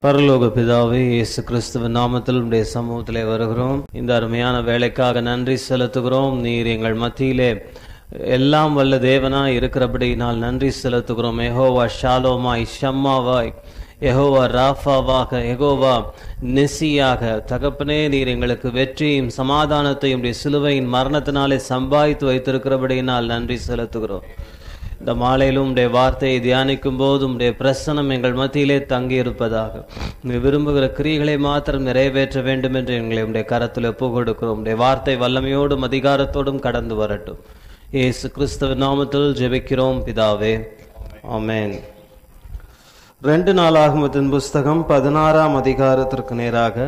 பரலோக பிதாவே இயேசு கிறிஸ்துவின் நாமத்தில் உடைய சமூகத்திலே வருகிறோம் இந்த அருமையான வேலைக்காக நன்றி செலுத்துகிறோம் நீர் எங்கள் மத்தியிலே எல்லாம் வல்ல தேவனாய் இருக்கிறபடியினால் நன்றி செலுத்துகிறோம் எஹோவா ஷாலோமாய் ஷம்மாவாய் எகோவா ராஃபாவாக எகோவா நெசியாக தகப்பனே நீர் எங்களுக்கு வெற்றியும் சமாதானத்தையும் உடைய சிலுவையின் மரணத்தினாலே சம்பாதித்து வைத்திருக்கிறபடியினால் நன்றி செலுத்துகிறோம் இந்த மாலையிலும் உடைய வார்த்தையை தியானிக்கும் போது உடைய பிரசனம் எங்கள் மத்தியிலே தங்கி இருப்பதாக நீ விரும்புகிற கிரியைகளை மாத்திரம் நிறைவேற்ற வேண்டும் என்று எங்களை உடைய கரத்தில் ஒப்பு கொடுக்கிறோம் உடைய வார்த்தை வல்லமையோடும் அதிகாரத்தோடும் கடந்து வரட்டும் இயேசு கிறிஸ்துவ நாமத்தில் ஜெபிக்கிறோம் பிதாவே ஆமென் ரெண்டு நாளாகமத்தின் புஸ்தகம் பதினாறாம் அதிகாரத்திற்கு நேராக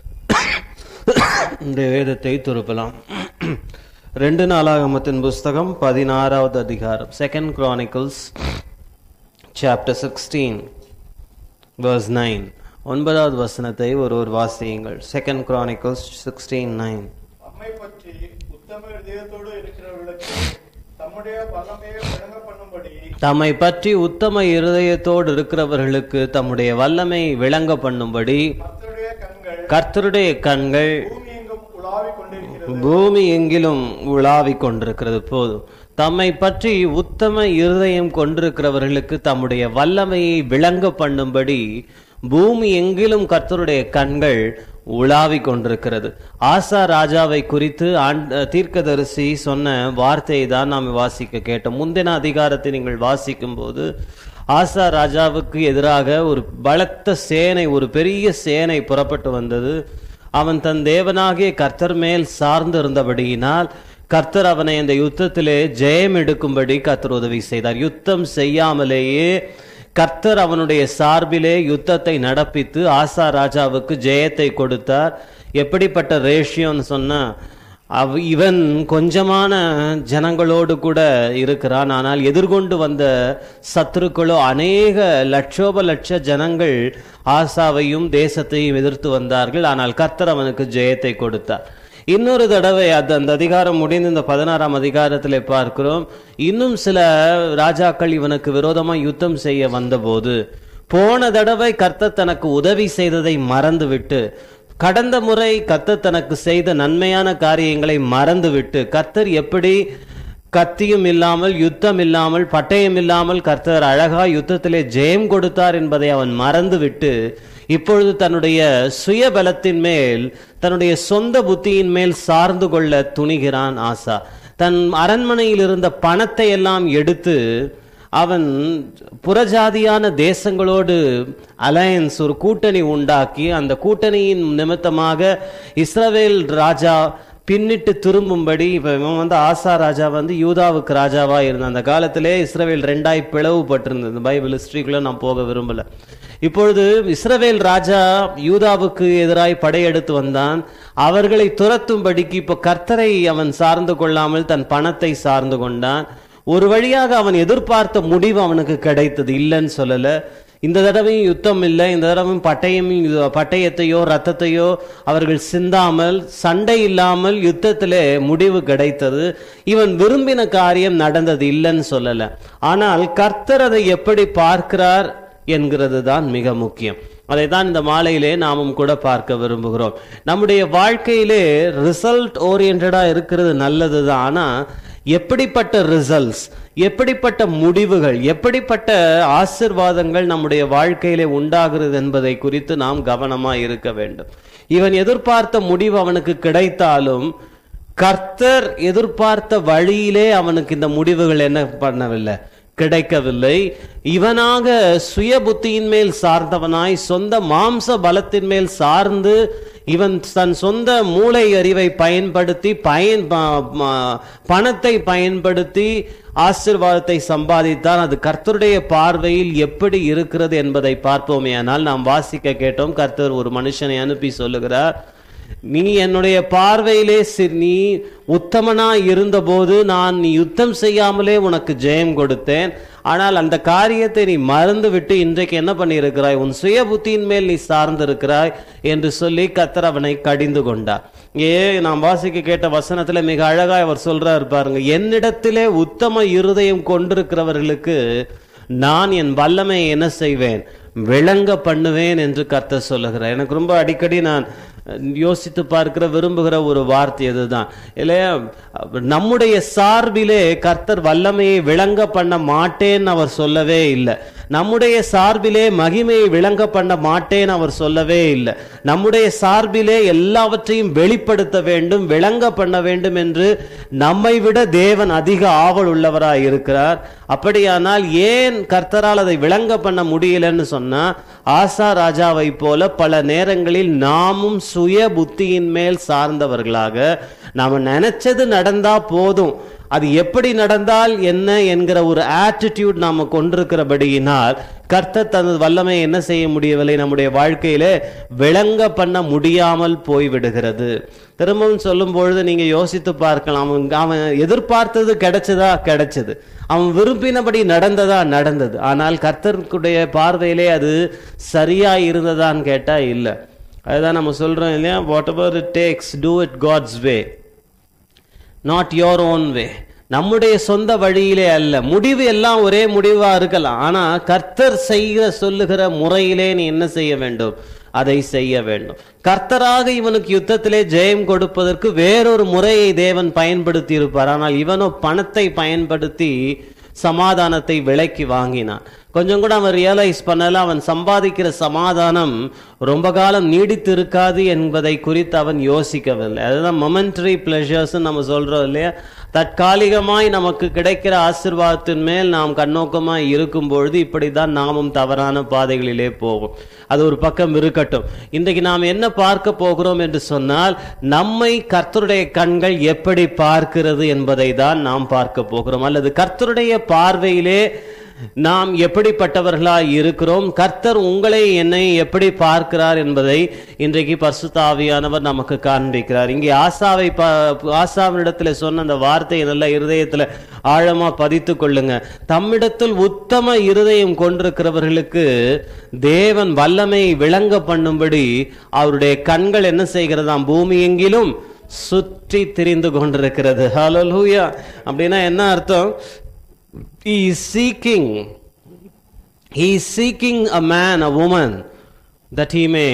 இந்த வேதத்தை துருப்பலாம் ரெண்டு நாளாகமத்தின் புஸ்தகம் பதினாறாவது அதிகாரம் second Chronicles chapter sixteen verse nine ஒன்பதாவது வசனத்தை ஒரு ஒரு வாசியுங்கள் செகண்ட் கிரானிக்கல்ஸ் சிக்ஸ்டீன் நைன் நம்மை பற்றி உத்தம இதயத்தோடு இருக்கிறவர்களுக்கு தம்முடைய வல்லமையை விளங்க பண்ணும்படி தம்மை பற்றி உத்தம இருதயத்தோடு இருக்கிறவர்களுக்கு தம்முடைய வல்லமை விளங்க பண்ணும்படி கர்த்தருடைய கண்கள் கர்த்தருடைய கண்கள் பூமி எங்கும் உலாவிக் கொண்டிருக்கிறது பூமி எங்கிலும் உலாவிக் கொண்டிருக்கிறது போதும் தம்மை பற்றி உத்தம இருதயம் கொண்டிருக்கிறவர்களுக்கு தம்முடைய வல்லமையை விளங்க பண்ணும்படி பூமி எங்கிலும் கர்த்தருடைய கண்கள் உலாவிக் கொண்டிருக்கிறது ஆசா ராஜாவை குறித்து ஆண்ட தீர்க்கதரிசி சொன்ன வார்த்தையை தான் நாம் வாசிக்க கேட்டோம் முந்தின அதிகாரத்தை நீங்கள் வாசிக்கும் போது ஆசா ராஜாவுக்கு எதிராக ஒரு பலத்த சேனை ஒரு பெரிய சேனை புறப்பட்டு வந்தது அவன் தன் தேவனாகிய கர்த்தர் மேல் சார்ந்து இருந்தபடியினால் கர்த்தர் அவனை இந்த யுத்தத்திலே ஜெயம் எடுக்கும்படி கர்த்தர் உதவி செய்தார் யுத்தம் செய்யாமலேயே கர்த்தர் அவனுடைய சார்பிலே யுத்தத்தை நடப்பித்து ஆசா ராஜாவுக்கு ஜெயத்தை கொடுத்தார் எப்படிப்பட்ட ரேஷியோன்னு சொன்னா அவ் இவன் கொஞ்சமான ஜனங்களோடு கூட இருக்கிறான் ஆனால் எதிர்கொண்டு வந்த சத்துருக்களோ அநேக லட்சோப லட்ச ஜனங்கள் ஆசாவையும் தேசத்தையும் எதிர்த்து வந்தார்கள் ஆனால் கர்த்தர் அவனுக்கு ஜெயத்தை கொடுத்தார் இன்னொரு தடவை அது அந்த அதிகாரம் முடிந்து இந்த பதினாறாம் அதிகாரத்திலே பார்க்கிறோம் இன்னும் சில ராஜாக்கள் இவனுக்கு விரோதமாக யுத்தம் செய்ய வந்தபோது போன தடவை கர்த்தர் தனக்கு உதவி செய்ததை மறந்துவிட்டு கடந்த முறை கர்த்தர் தனக்கு செய்த நன்மையான காரியங்களை மறந்துவிட்டு கர்த்தர் எப்படி கத்தியும் இல்லாமல் யுத்தம் இல்லாமல் பட்டயம் இல்லாமல் கர்த்தர் அழகா யுத்தத்திலே ஜெயம் கொடுத்தார் என்பதை அவன் மறந்துவிட்டு இப்பொழுது தன்னுடைய சுய பலத்தின் மேல் தன்னுடைய சொந்த புத்தியின் மேல் சார்ந்து கொள்ள துணிகிறான் ஆசா தன் அரண்மனையில் இருந்த பணத்தை எல்லாம் எடுத்து அவன் புறஜாதியான தேசங்களோடு அலையன்ஸ் ஒரு கூட்டணி உண்டாக்கி அந்த கூட்டணியின் நிமித்தமாக இஸ்ரவேல் ராஜா பின்னிட்டு திரும்பும்படி இப்போ இவன் வந்து ஆசா ராஜா வந்து யூதாவுக்கு ராஜாவா இருந்தான் அந்த காலத்திலே இஸ்ரவேல் ரெண்டாய் பிளவுபட்டிருந்தது பைபிள் ஹிஸ்டரிக்குள்ள நான் போக விரும்பல இப்பொழுது இஸ்ரவேல் ராஜா யூதாவுக்கு எதிராய் படையெடுத்து வந்தான் அவர்களை துரத்தும்படிக்கு இப்போ கர்த்தரை அவன் சார்ந்து கொள்ளாமல் தன் பணத்தை சார்ந்து கொண்டான் ஒரு வழியாக அவன் எதிர்பார்த்த முடிவு அவனுக்கு கிடைத்தது இல்லைன்னு சொல்லல இந்த தடவையும் யுத்தம் இல்லை இந்த தடவையும் பட்டயம் பட்டயத்தையோ ரத்தத்தையோ அவர்கள் சிந்தாமல் சண்டை இல்லாமல் யுத்தத்திலே முடிவு கிடைத்தது இவன் விரும்பின காரியம் நடந்தது இல்லைன்னு சொல்லல ஆனால் கர்த்தர் அதை எப்படி பார்க்கிறார் என்கிறது தான் மிக முக்கியம் அதை தான் இந்த மாலையிலே நாமும் கூட பார்க்க விரும்புகிறோம் நம்முடைய வாழ்க்கையிலே ரிசல்ட் ஓரியன்டா இருக்கிறது நல்லது தான் ஆனா எப்படிப்பட்ட ரிசல்ட்ஸ் எப்படிப்பட்ட முடிவுகள் எப்படிப்பட்ட ஆசிர்வாதங்கள் நம்முடைய வாழ்க்கையிலே உண்டாகிறது என்பதை குறித்து நாம் கவனமாக இருக்க வேண்டும் இவன் எதிர்பார்த்த முடிவு அவனுக்கு கிடைத்தாலும் கர்த்தர் எதிர்பார்த்த வழியிலே அவனுக்கு இந்த முடிவுகள் என்ன பண்ணவில்லை கிடைக்கவில்லை இவனாக சுய புத்தியின் மேல் சார்ந்தவனாய் சொந்த மாம்ச பலத்தின் மேல் சார்ந்து இவன் தன் சொந்த மூளை அறிவை பயன்படுத்தி பயன் பணத்தை பயன்படுத்தி ஆசிர்வாதத்தை சம்பாதித்தான் அது கர்த்தருடைய பார்வையில் எப்படி இருக்கிறது என்பதை பார்ப்போமே ஆனால் நாம் வாசிக்க கேட்டோம் கர்த்தர் ஒரு மனுஷனை அனுப்பி சொல்லுகிறார் நீ என்னுடைய பார்வையிலே நீ உத்தமனா இருந்தபோது நான் நீ யுத்தம் செய்யாமலே உனக்கு ஜெயம் கொடுத்தேன் ஆனால் அந்த காரியத்தை நீ மறந்து விட்டு இன்றைக்கு என்ன பண்ணியிருக்கிறாய் உன் சுய புத்தியின் மேல் நீ சார்ந்திருக்கிறாய் என்று சொல்லி கத்தர் அவனை கடிந்து கொண்டார் ஏ நாம் வாசிக்க கேட்ட வசனத்துல மிக அழகாய் அவர் சொல்றார் பாருங்க என்னிடத்திலே உத்தம இருதயம் கொண்டிருக்கிறவர்களுக்கு நான் என் வல்லமையை என்ன செய்வேன் விளங்க பண்ணுவேன் என்று கர்த்தர் சொல்லுகிறார் எனக்கு ரொம்ப அடிக்கடி நான் யோசித்து பார்க்கிற விரும்புகிற ஒரு வார்த்தை அதுதான் இல்லையா நம்முடைய சார்பிலே கர்த்தர் வல்லமையை விளங்க பண்ண மாட்டேன்னு அவர் சொல்லவே இல்லை நம்முடைய சார்பிலே மகிமையை விளங்க பண்ண மாட்டேன் அவர் சொல்லவே இல்லை நம்முடைய சார்பிலே எல்லாவற்றையும் வெளிப்படுத்த வேண்டும் விளங்க பண்ண வேண்டும் என்று நம்மை விட தேவன் அதிக ஆவல் உள்ளவராய் இருக்கிறார் அப்படியானால் ஏன் கர்த்தரால் அதை விளங்க பண்ண முடியலன்னு சொன்னா ஆசா ராஜாவை போல பல நேரங்களில் நாமும் சுய புத்தியின் மேல் சார்ந்தவர்களாக நாம நினைச்சது நடந்தா போதும் அது எப்படி நடந்தால் என்ன என்கிற ஒரு ஆட்டிடியூட் நாம கொண்டிருக்கிறபடியினால் கர்த்தர் தனது வல்லமை என்ன செய்ய முடியவில்லை நம்முடைய வாழ்க்கையில விளங்க பண்ண முடியாமல் போய்விடுகிறது திரும்பவும் சொல்லும் பொழுது நீங்க யோசித்து பார்க்கலாம் அவன் அவன் எதிர்பார்த்தது கிடைச்சதா கிடைச்சது அவன் விரும்பினபடி நடந்ததா நடந்தது ஆனால் கர்த்தருக்குடைய பார்வையிலே அது சரியா இருந்ததான்னு கேட்டா இல்லை அதுதான் நம்ம சொல்றோம் இல்லையா whatever it takes do it God's way not your own way நம்முடைய சொந்த வழியிலே அல்ல முடிவு எல்லாம் ஒரே முடிவா இருக்கலாம் ஆனா கர்த்தர் செய்கிற சொல்லுகிற முறையிலே நீ என்ன செய்ய வேண்டும் அதை செய்ய வேண்டும் கர்த்தராக இவனுக்கு யுத்தத்திலே ஜெயம் கொடுப்பதற்கு வேறொரு முறையை தேவன் பயன்படுத்தி இருப்பார் ஆனால் இவனோ பணத்தை பயன்படுத்தி சமாதானத்தை விலைக்கு வாங்கினான் கொஞ்சம் கூட அவன் ரியலைஸ் பண்ணல அவன் சம்பாதிக்கிற சமாதானம் ரொம்ப காலம் நீடித்து இருக்காது என்பதை குறித்து அவன் யோசிக்கவில்லை அதுதான் மொமெண்டரி பிளஷர்ஸ் நம்ம சொல்றோம் இல்லையா தற்காலிகமாய் நமக்கு கிடைக்கிற ஆசிர்வாதத்தின் மேல் நாம் கண்ணோக்கமாய் இருக்கும் பொழுது இப்படிதான் நாமும் தவறான பாதைகளிலே போகும் அது ஒரு பக்கம் இருக்கட்டும் இன்றைக்கு நாம் என்ன பார்க்க போகிறோம் என்று சொன்னால் நம்மை கர்த்தருடைய கண்கள் எப்படி பார்க்கிறது என்பதை தான் நாம் பார்க்க போகிறோம் அல்லது கர்த்தருடைய பார்வையிலே நாம் எப்படிப்பட்டவர்களாய் இருக்கிறோம் கர்த்தர் உங்களை என்னை எப்படி பார்க்கிறார் என்பதை இன்றைக்கு பரிசுத்த ஆவியானவர் நமக்கு காண்பிக்கிறார் இங்கே ஆசாவை ப ஆசாவினிடத்துல சொன்ன அந்த வார்த்தையை நல்ல இருதயத்துல ஆழமா பதித்து கொள்ளுங்க தம்மிடத்தில் உத்தம இருதயம் கொண்டிருக்கிறவர்களுக்கு தேவன் வல்லமை விளங்க பண்ணும்படி அவருடைய கண்கள் என்ன செய்கிறதாம் பூமி எங்கிலும் சுற்றி திரிந்து கொண்டிருக்கிறது ஹalleluya அப்படின்னா என்ன அர்த்தம் he is seeking he is seeking a man a woman that he may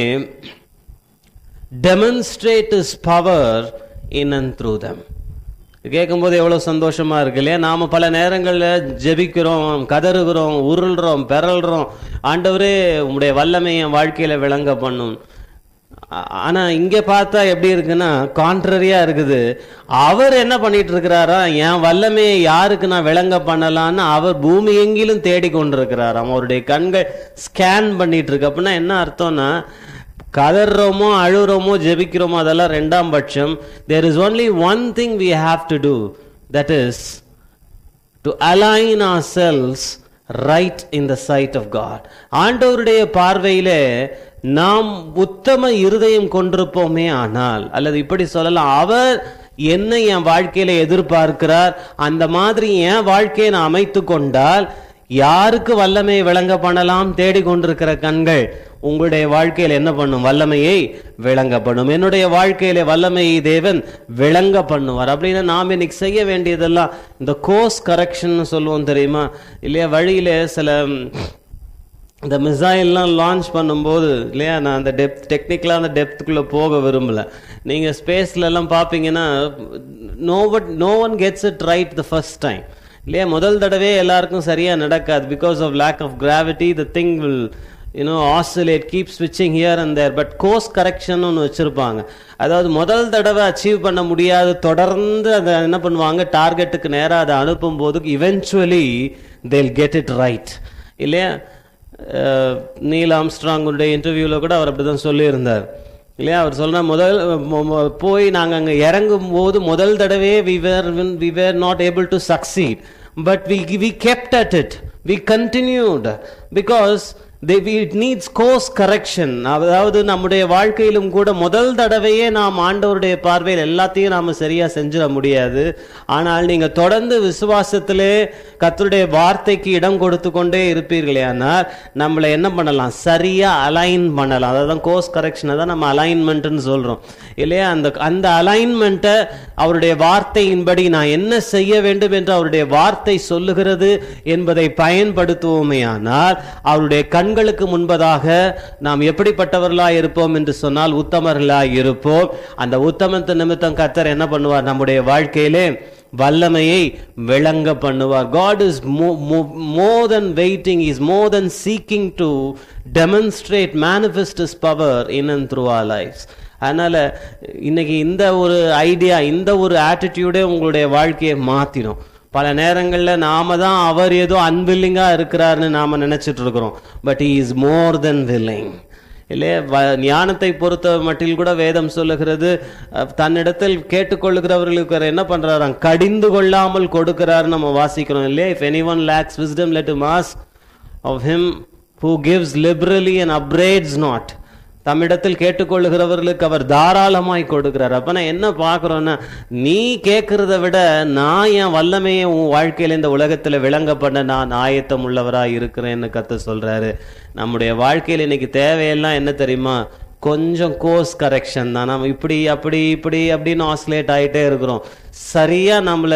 demonstrate his power in and through them கேட்கும்போது எவ்வளவு சந்தோஷமா இருக்கு இல்லையா நாம பல நேரங்களில் ஜெபிக்கிறோம் கதறுகிறோம் உருள்றோம் பெறல்றோம் ஆண்டவரே உங்களுடைய வல்லமை என் வாழ்க்கையில விளங்க பண்ணும் ஆ- ஆனா இங்க பார்த்தா எப்படி இருக்குன்னா கான்ட்ரரியா இருக்குது அவர் என்ன பண்ணிட்டு இருக்கிறாரா என் வல்லமையை யாருக்கு நான் விளங்க பண்ணலான்னு அவர் பூமி எங்கிலும் தேடி கொண்டிருக்கிறாராம் அவருடைய கண்கள் ஸ்கேன் பண்ணிட்டு இருக்கு அப்படின்னா என்ன அர்த்தம்னா கதறோமோ அழுறோமோ ஜெபிக்கிறோமோ அதெல்லாம் ரெண்டாம் பட்சம் there is only one thing we have to do that is to align ourselves right in the sight of God ஆண்டவருடைய பார்வையிலே நாம் உத்தம இருதயம் கொண்டிருப்போமே ஆனால் அல்லது இப்படி சொல்லலாம் அவர் என்ன என் வாழ்க்கையில எதிர்பார்க்கிறார் அந்த மாதிரி என் வாழ்க்கையை நான் அமைத்து கொண்டால் யாருக்கு வல்லமையை விளங்க பண்ணலாம் தேடிக்கொண்டிருக்கிற கண்கள் உங்களுடைய வாழ்க்கையில என்ன பண்ணும் வல்லமையை விளங்க பண்ணும் என்னுடைய வாழ்க்கையில வல்லமையை தேவன் விளங்க பண்ணுவார் அப்படின்னா நாம் இன்னைக்கு செய்ய வேண்டியதெல்லாம் இந்த கோர்ஸ் கரெக்ஷன் சொல்லுவோம் தெரியுமா இல்லையா வழியில சில ம், இந்த மிசைல்லாம் லான்ச் பண்ணும்போது இல்லையா நான் அந்த டெப்த் டெக்னிக்கலாக அந்த டெப்த்துக்குள்ளே போக விரும்பல நீங்கள் ஸ்பேஸ்ல எல்லாம் பார்ப்பீங்கன்னா no but no one gets it right the first time இல்லையா முதல் தடவை எல்லாருக்கும் சரியாக நடக்காது because of lack of gravity the thing will you know oscillate keep ஸ்விட்சிங் here and there but course correction ஒன்று வச்சுருப்பாங்க அதாவது முதல் தடவை அச்சீவ் பண்ண முடியாது தொடர்ந்து அதை என்ன பண்ணுவாங்க டார்கெட்டுக்கு நேராக அதை அனுப்பும்போது இவென்ச்சுவலி தேல் கெட் இட் ரைட் இல்லையா அஹ், நீல் ஆம்ஸ்ட்ராங்குடைய இன்டர்வியூவில் கூட அவர் அப்படிதான் சொல்லியிருந்தார் இல்லையா அவர் சொல்ற முதல் மொ- மொ- போய் நாங்கள் அங்கே இறங்கும் போது முதல் தடவை we were we were not able to succeed but we we kept at it we continued because they it needs course correction அதாவது நம்முடைய வாழ்க்கையிலும் கூட முதல் தடவையே நாம் ஆண்டவருடைய பார்வையில் எல்லாத்தையும் நாம சரியா செஞ்சிட முடியாது ஆனால் நீங்க தொடர்ந்து விசுவாசத்திலே கர்த்தருடைய வார்த்தைக்கு இடம் கொடுத்து கொண்டே இருப்பீர்களே ஆனால் நம்மளை என்ன பண்ணலாம் சரியா அலைன் பண்ணலாம் அதான் கோர்ஸ் கரெக்ஷனை தான் நம்ம அலைன்மெண்ட்னு சொல்றோம் இல்லையா அந்த அந்த அலைன்மெண்ட்டை அவருடைய வார்த்தையின்படி நான் என்ன செய்ய வேண்டும் என்று அவருடைய வார்த்தை சொல்லுகிறது என்பதை பயன்படுத்துவோமே ஆனால் அவருடைய கண்களுக்கு முன்பதாக நாம் எப்படிப்பட்டவர்களாய் இருப்போம் என்று சொன்னால் உத்தமர்களாய் இருப்போம் அந்த உத்தமத்து நிமித்தம் கர்த்தர் என்ன பண்ணுவார் நம்முடைய வாழ்க்கையிலே வல்லமையை விளங்க பண்ணுவார் God is more than waiting is more than seeking to demonstrate manifest his power in and through our lives அதனால இன்னைக்கு இந்த ஒரு ஐடியா இந்த ஒரு ஆட்டிடியூடே உங்களுடைய வாழ்க்கையை மாத்திடும் பல நேரங்களில் நாம தான் அவர் ஏதோ அன்வில்லிங்கா இருக்கிறாருன்னு நாம நினைச்சிட்டு இருக்கிறோம் but is more than willing இல்லையா வ- ஞானத்தை பொறுத்த மட்டில் கூட வேதம் சொல்லுகிறது அஹ், தன்னிடத்தில் கேட்டுக்கொள்ளுகிறவர்களுக்கு அவர் என்ன பண்றாராம் கடிந்து கொள்ளாமல் கொடுக்கிறாரு நம்ம வாசிக்கிறோம் இல்லையா if any one lacks wisdom let him ask of him who gives liberally and upbraids not தம்மிடத்தில் கேட்டுக்கொள்ளுகிறவர்களுக்கு அவர் தாராளமாய் கொடுக்கிறார் அப்ப நான் என்ன பார்க்கிறோன்னா நீ கேட்கிறத விட நான் என் வல்லமையை உன் வாழ்க்கையில இந்த உலகத்துல விளங்க பண்ண நான் ஆயத்தம் உள்ளவராய் இருக்கிறேன்னு கத்த சொல்றாரு நம்முடைய வாழ்க்கையில இன்னைக்கு தேவையெல்லாம் என்ன தெரியுமா கொஞ்சம் கோர்ஸ் கரெக்ஷன் தான் நம்ம இப்படி அப்படி இப்படி அப்படின்னு ஆஸ்லேட் ஆயிட்டே இருக்கிறோம் சரியா நம்மள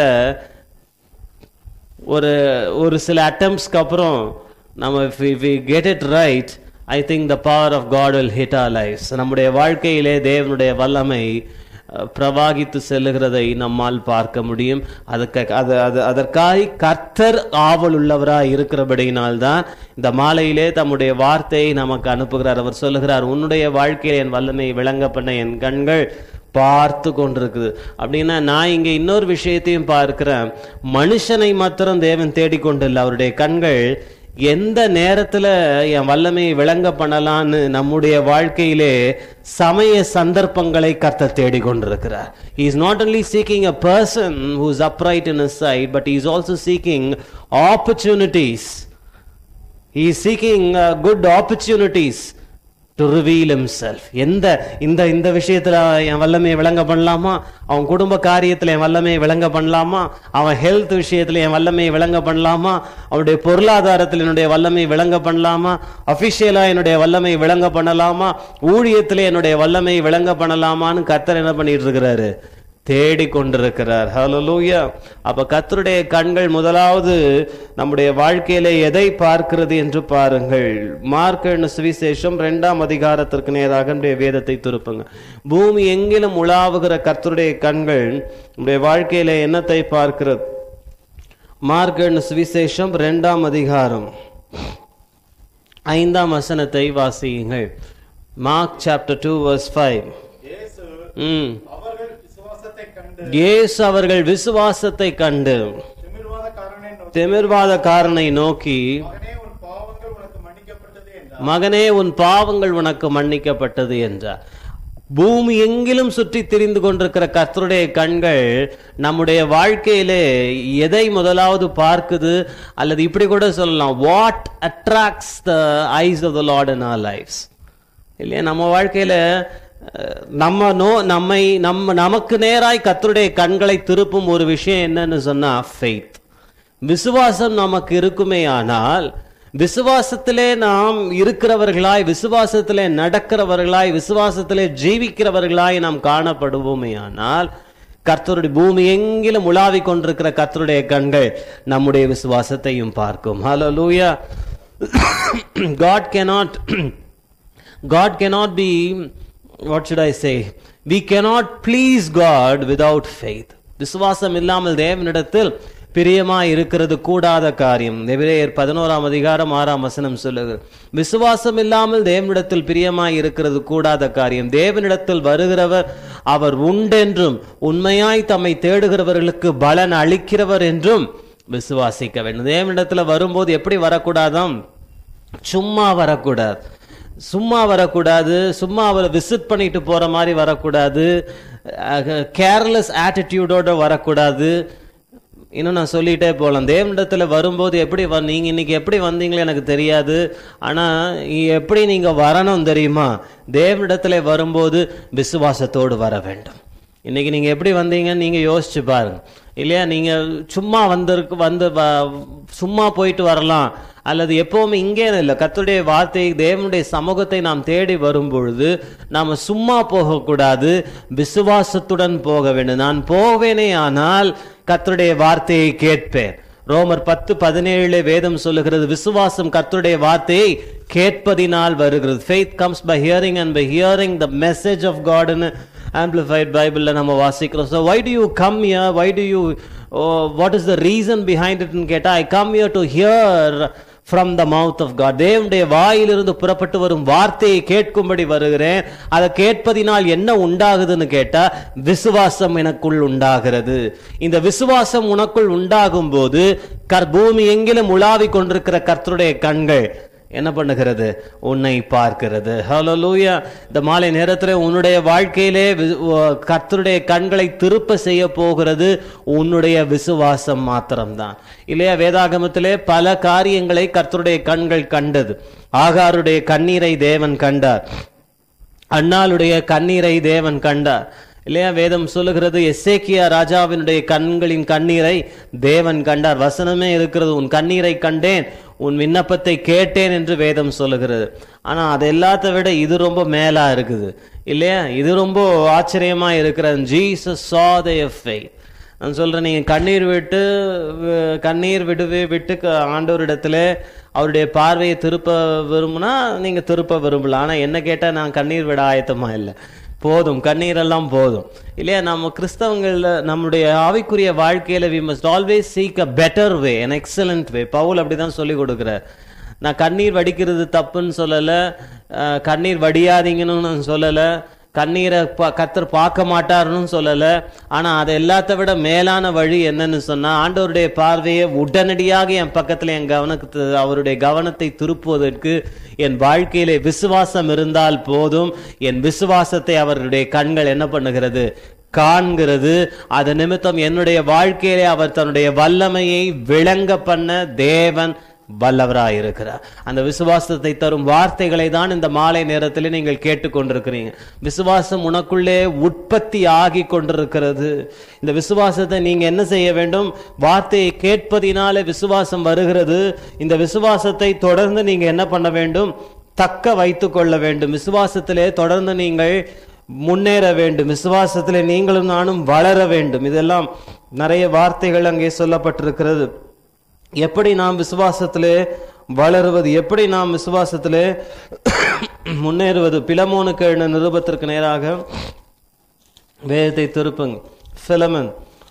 ஒரு ஒரு சில அட்டம்ப்ஸ்க்கு அப்புறம் நம்ம get it right I think the power of God will hit our lives நம்முடைய வாழ்க்கையிலே தேவனுடைய வல்லமை அஹ், பிரவாகித்து செல்லுகிறதை நம்மால் பார்க்க முடியும் அதுக்கு அது அது அதற்காக கர்த்தர் ஆவல் உள்ளவராய் இருக்கிறபடியினால்தான் இந்த மாலையிலே தம்முடைய வார்த்தையை நமக்கு அனுப்புகிறார் அவர் சொல்லுகிறார் உன்னுடைய வாழ்க்கையில் என் வல்லமை விளங்க பண்ண என் கண்கள் பார்த்து கொண்டிருக்குது அப்படின்னா நான் இங்க இன்னொரு விஷயத்தையும் பார்க்கிறேன் மனுஷனை மாத்திரம் தேவன் தேடிக்கொண்டில்லை அவருடைய கண்கள் எந்த நேரத்துல என் வல்லமையை விளங்க பண்ணலான்னு நம்முடைய வாழ்க்கையிலே சமய சந்தர்ப்பங்களை கர்த்தர் தேடிக்கொண்டிருக்கிறார் he is not only seeking a person who is upright in his side but he is also seeking opportunities he is seeking uh, good opportunities to reveal himself எந்த இந்த இந்த விஷயத்துல என் வல்லமையை விளங்க பண்ணலாமா அவன் குடும்ப காரியத்துல என் வல்லமையை விளங்க பண்ணலாமா அவன் ஹெல்த் விஷயத்துல என் வல்லமையை விளங்க பண்ணலாமா அவனுடைய பொருளாதாரத்தில் என்னுடைய வல்லமையை விளங்க பண்ணலாமா அபிஷியலா என்னுடைய வல்லமையை விளங்க பண்ணலாமா ஊழியத்துல என்னுடைய வல்லமையை விளங்க பண்ணலாமான்னு கர்த்தர் என்ன பண்ணிட்டு இருக்கிறாரு தேடி கொண்டிருக்கிறார் ஹalleluya அப்ப கர்த்தருடைய கண்கள் முதலாவது நம்முடைய வாழ்க்கையில எதை பார்க்கிறது என்று பாருங்கள் மார்க்கெட் சுவிசேஷம் இரண்டாம் அதிகாரத்திற்கு நேராக நம்முடைய வேதத்தை திருப்புங்க பூமி எங்கிலும் உலாவுகிற கர்த்தருடைய கண்கள் நம்முடைய வாழ்க்கையில என்னத்தை பார்க்கிறது மார்க்கெட் சுவிசேஷம் இரண்டாம் அதிகாரம் ஐந்தாம் வசனத்தை வாசியுங்கள் Mark chapter two verse five இயேசு ம் அவர்கள் விசுவாசத்தை கண்டு இயேசு அவர்கள் விசுவாசத்தை கண்டு திமிர்வாதக்காரனை நோக்கி திமிர்வாதக்காரனை நோக்கி மகனே உன் பாவங்கள் உனக்கு மன்னிக்கப்பட்டது என்றார் மகனே உன் பாவங்கள் உனக்கு மன்னிக்கப்பட்டது என்றார் பூமி எங்கிலும் சுற்றி திரிந்து கொண்டிருக்கிற கர்த்தருடைய கண்கள் நம்முடைய வாழ்க்கையிலே எதை முதலாவது பார்க்குது அல்லது இப்படி கூட சொல்லலாம் what attracts the eyes of the Lord in our lives இல்லையா நம்ம வாழ்க்கையில அஹ், நம்ம நோ நம்மை நம்ம நமக்கு நேராய் கர்த்தருடைய கண்களை திருப்பும் ஒரு விஷயம் என்னன்னு சொன்னா ஃபெய்த் விசுவாசம் நமக்கு இருக்குமே ஆனால் விசுவாசத்திலே நாம் இருக்கிறவர்களாய் விசுவாசத்திலே நடக்கிறவர்களாய் விசுவாசத்திலே ஜீவிக்கிறவர்களாய் நாம் காணப்படுவோமே ஆனால் கர்த்தருடைய பூமி எங்கிலும் உலாவிக் கொண்டிருக்கிற கர்த்தருடைய கண்கள் நம்முடைய விசுவாசத்தையும் பார்க்கும் ஹalleluya God cannot God cannot be what should I say we cannot please God without faith விசுவாசம் இல்லாமல் தேவனிடத்தில் பிரியமா இருக்கிறது கூடாத காரியம் எபிரேயர் பதினோராம் அதிகாரம் ஆறாம் வசனம் சொல்லுது விசுவாசம் இல்லாமல் தேவனிடத்தில் பிரியமாய் இருக்கிறது கூடாத காரியம் தேவனிடத்தில் வருகிறவர் அவர் உண்டென்றும் உண்மையாய் தம்மை தேடுகிறவர்களுக்கு பலன் அளிக்கிறவர் என்றும் விசுவாசிக்க வேண்டும் தேவனிடத்துல வரும்போது எப்படி வரக்கூடாதாம் சும்மா வரக்கூடாது சும்மா வரக்கூடாது சும்மா அவரை விசிட் பண்ணிட்டு போற மாதிரி வரக்கூடாது கேர்லெஸ் ஆட்டிடியூடோட வரக்கூடாது இன்னும் நான் சொல்லிட்டே போகலாம் தேவனிடத்துல வரும்போது எப்படி வ நீங்க இன்னைக்கு எப்படி வந்தீங்களோ எனக்கு தெரியாது ஆனா இ- எப்படி நீங்க வரணும் தெரியுமா தேவனிடத்துல வரும்போது விசுவாசத்தோடு வர வேண்டும் இன்னைக்கு நீங்க எப்படி வந்தீங்கன்னு நீங்க யோசிச்சு பாருங்க இல்லையா நீங்க சும்மா வந்திருக்கு வந்து வ- சும்மா போயிட்டு வரலாம் அல்லது எப்பவுமே இங்கே இல்லை கர்த்தருடைய வார்த்தை தேவனுடைய சமூகத்தை நாம் தேடி வரும் பொழுது நாம சும்மா போகக்கூடாது விசுவாசத்துடன் போக வேண்டும் நான் போவேனே ஆனால் கர்த்தருடைய வார்த்தையை கேட்பேன் ரோமர் பத்து பதினேழுல வேதம் சொல்லுகிறது விசுவாசம் கர்த்தருடைய வார்த்தையை கேட்பதினால் வருகிறது faith comes by hearing and by hearing the message of காட்னு ஆம்பிளிஃபைட் பைபிள்ல நம்ம வாசிக்கிறோம் so why do you come here why do you what is the reason behind இட்னு கேட்டா I come here to hear from the mouth of God தேவனுடைய வாயிலிருந்து புறப்பட்டு வரும் வார்த்தையை கேட்கும்படி வருகிறேன் அதை கேட்பதினால் என்ன உண்டாகுதுன்னு கேட்டா விசுவாசம் எனக்குள் உண்டாகிறது இந்த விசுவாசம் உனக்குள் உண்டாகும் போது கர் பூமி எங்கிலும் உலாவிக் கொண்டிருக்கிற கர்த்தருடைய கண்கள் என்ன பண்ணுகிறது உன்னை பார்க்கிறது ஹalleluya இந்த மாலை நேரத்தில் உன்னுடைய வாழ்க்கையிலே வி- வ- கர்த்தருடைய கண்களை திருப்ப செய்ய போகிறது உன்னுடைய விசுவாசம் மாத்திரம்தான் இல்லையா வேதாகமத்திலே பல காரியங்களை கர்த்தருடைய கண்கள் கண்டது ஆகாருடைய கண்ணீரை தேவன் கண்டார் அண்ணாளுடைய கண்ணீரை தேவன் கண்டார் இல்லையா வேதம் சொல்லுகிறது எசேக்கியா ராஜாவினுடைய கண்களின் கண்ணீரை தேவன் கண்டார் வசனமே இருக்கிறது உன் கண்ணீரை கண்டேன் உன் விண்ணப்பத்தை கேட்டேன் என்று வேதம் சொல்லுகிறது ஆனா அது எல்லாத்த விட இது ரொம்ப மேலா இருக்குது இல்லையா இது ரொம்ப ஆச்சரியமா இருக்கிறது ஜீசஸ் saw their faith நான் சொல்றேன் நீங்க கண்ணீர் விட்டு வி- கண்ணீர் விடுவே விட்டு க- ஆண்டவரிடத்துல அவருடைய பார்வையை திருப்ப விரும்புனா நீங்க திருப்ப விரும்பலாம் ஆனா என்ன கேட்டா நான் கண்ணீர் விட ஆயத்தமா இல்லை போதும் கண்ணீரெல்லாம் போதும் இல்லையா நம்ம கிறிஸ்தவங்கள்ல நம்முடைய ஆவிக்குரிய வாழ்க்கையில we must always seek a better way an excellent way Paul அப்படிதான் சொல்லி கொடுக்குறார் நான் கண்ணீர் வடிக்கிறது தப்புன்னு சொல்லல அஹ், கண்ணீர் வடியாதீங்கன்னு நான் சொல்லல கண்ணீரை பா- கர்த்தர் பார்க்க மாட்டாருன்னு சொல்லல ஆனா அது எல்லாத்த விட மேலான வழி என்னன்னு சொன்னா ஆண்டவருடைய பார்வையை உடனடியாக என் பக்கத்துல என் கவனத்து அவருடைய கவனத்தை திருப்புவதற்கு என் வாழ்க்கையிலே விசுவாசம் இருந்தால் போதும் என் விசுவாசத்தை அவருடைய கண்கள் என்ன பண்ணுகிறது காண்கிறது அது நிமித்தம் என்னுடைய வாழ்க்கையிலே அவர் தன்னுடைய வல்லமையை விளங்க பண்ண தேவன் வல்லவராய் இருக்கிறார் அந்த விசுவாசத்தை தரும் வார்த்தைகளை தான் இந்த மாலை நேரத்தில் நீங்கள் கேட்டுக்கொண்டிருக்கிறீங்க விசுவாசம் உனக்குள்ளே உற்பத்தி ஆகி கொண்டிருக்கிறது இந்த விசுவாசத்தை நீங்க என்ன செய்ய வேண்டும் வார்த்தையை கேட்பதினாலே விசுவாசம் வருகிறது இந்த விசுவாசத்தை தொடர்ந்து நீங்க என்ன பண்ண வேண்டும் தக்க வைத்துக் கொள்ள வேண்டும் விசுவாசத்திலே தொடர்ந்து நீங்கள் முன்னேற வேண்டும் விசுவாசத்திலே நீங்களும் நானும் வளர வேண்டும் இதெல்லாம் நிறைய வார்த்தைகள் அங்கே சொல்லப்பட்டிருக்கிறது எப்படி நாம் விசுவாசத்திலே வளருவது எப்படி நாம் விசுவாசத்திலே முன்னேறுவது பிலமோனுக்கு எழுந்த நிருபத்திற்கு நேராக வேதத்தை திருப்புங்க பிலமன்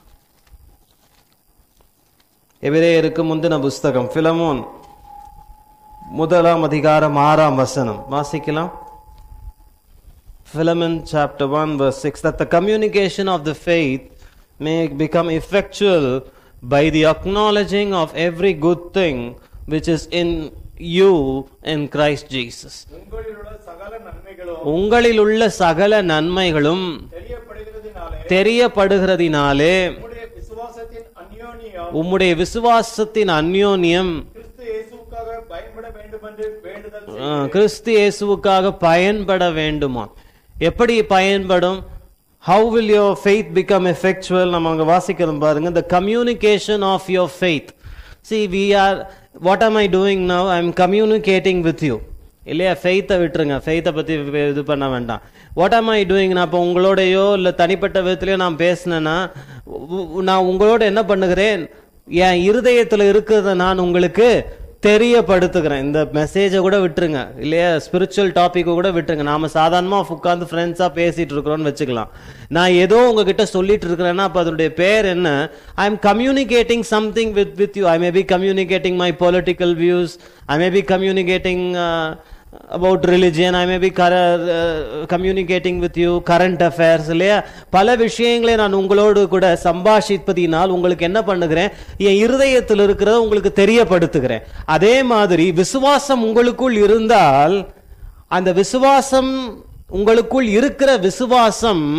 எபிரேயருக்கு முந்தின புஸ்தகம் பிலமோன் முதலாம் அதிகாரம் ஆறாம் வசனம் வாசிக்கலாம் Philemon chapter 1 verse 6 that the communication of the faith may become effectual by the acknowledging of every good thing which is in you in Christ Jesus. உங்களிலுள்ள சகல நன்மைகளும் உங்களில் உள்ள சகல நன்மைகளும் தெரியப்படுகிறதினாலே தெரியப்படுகிறதினாலே உம்முடைய விசுவாசத்தின் அந்யோன்யம் உம்முடைய விசுவாசத்தின் அந்யோன்யம் கிறிஸ்து இயேசுவுக்காக பயன்பட வேண்டும் என்று வேண்டுதல் ஆ, கிறிஸ்து இயேசுவுக்காக பயன்பட வேண்டுமா எப்படி பயன்படும் how will your faith become effectual நம்ம அங்க வாசிக்கிறோம் பாருங்க the communication of your faith see we are what am I doing now I am communicating with you இல்லையா ஃபெய்த்தை விட்டுருங்க ஃபெய்த்தை பற்றி இது பண்ண வேண்டாம் வாட் ஆம் ஐ டூயிங் நான் இப்போ உங்களோடையோ இல்லை தனிப்பட்ட விதத்துலையோ நான் பேசினேன்னா உ- உ- நான் உங்களோட என்ன பண்ணுகிறேன் என் இருதயத்தில் இருக்கிறத நான் உங்களுக்கு தெரியப்படுத்துகிறேன் இந்த மெசேஜை கூட விட்டுருங்க இல்லையா ஸ்பிரிச்சுவல் டாபிக்கை கூட விட்டுருங்க நாம சாதாரணமா உட்கார்ந்து ஃப்ரெண்ட்ஸா பேசிட்டு இருக்கிறோம்னு வச்சுக்கலாம் நான் ஏதோ உங்ககிட்ட சொல்லிட்டு இருக்கிறேன்னா அப்ப அதனுடைய பேர் என்ன I am communicating something with with you I may be communicating my political views I may be communicating about religion I may be communicating with you current affairs இல்லையா பல விஷயங்களை நான் உங்களோடு கூட சம்பாஷிப்பதினால் உங்களுக்கு என்ன பண்ணுகிறேன் என் இருதயத்தில் இருக்கிறத உங்களுக்கு தெரியப்படுத்துகிறேன் அதே மாதிரி விசுவாசம் உங்களுக்குள் இருந்தால் அந்த விசுவாசம் உங்களுக்குள் இருக்கிற விசுவாசம்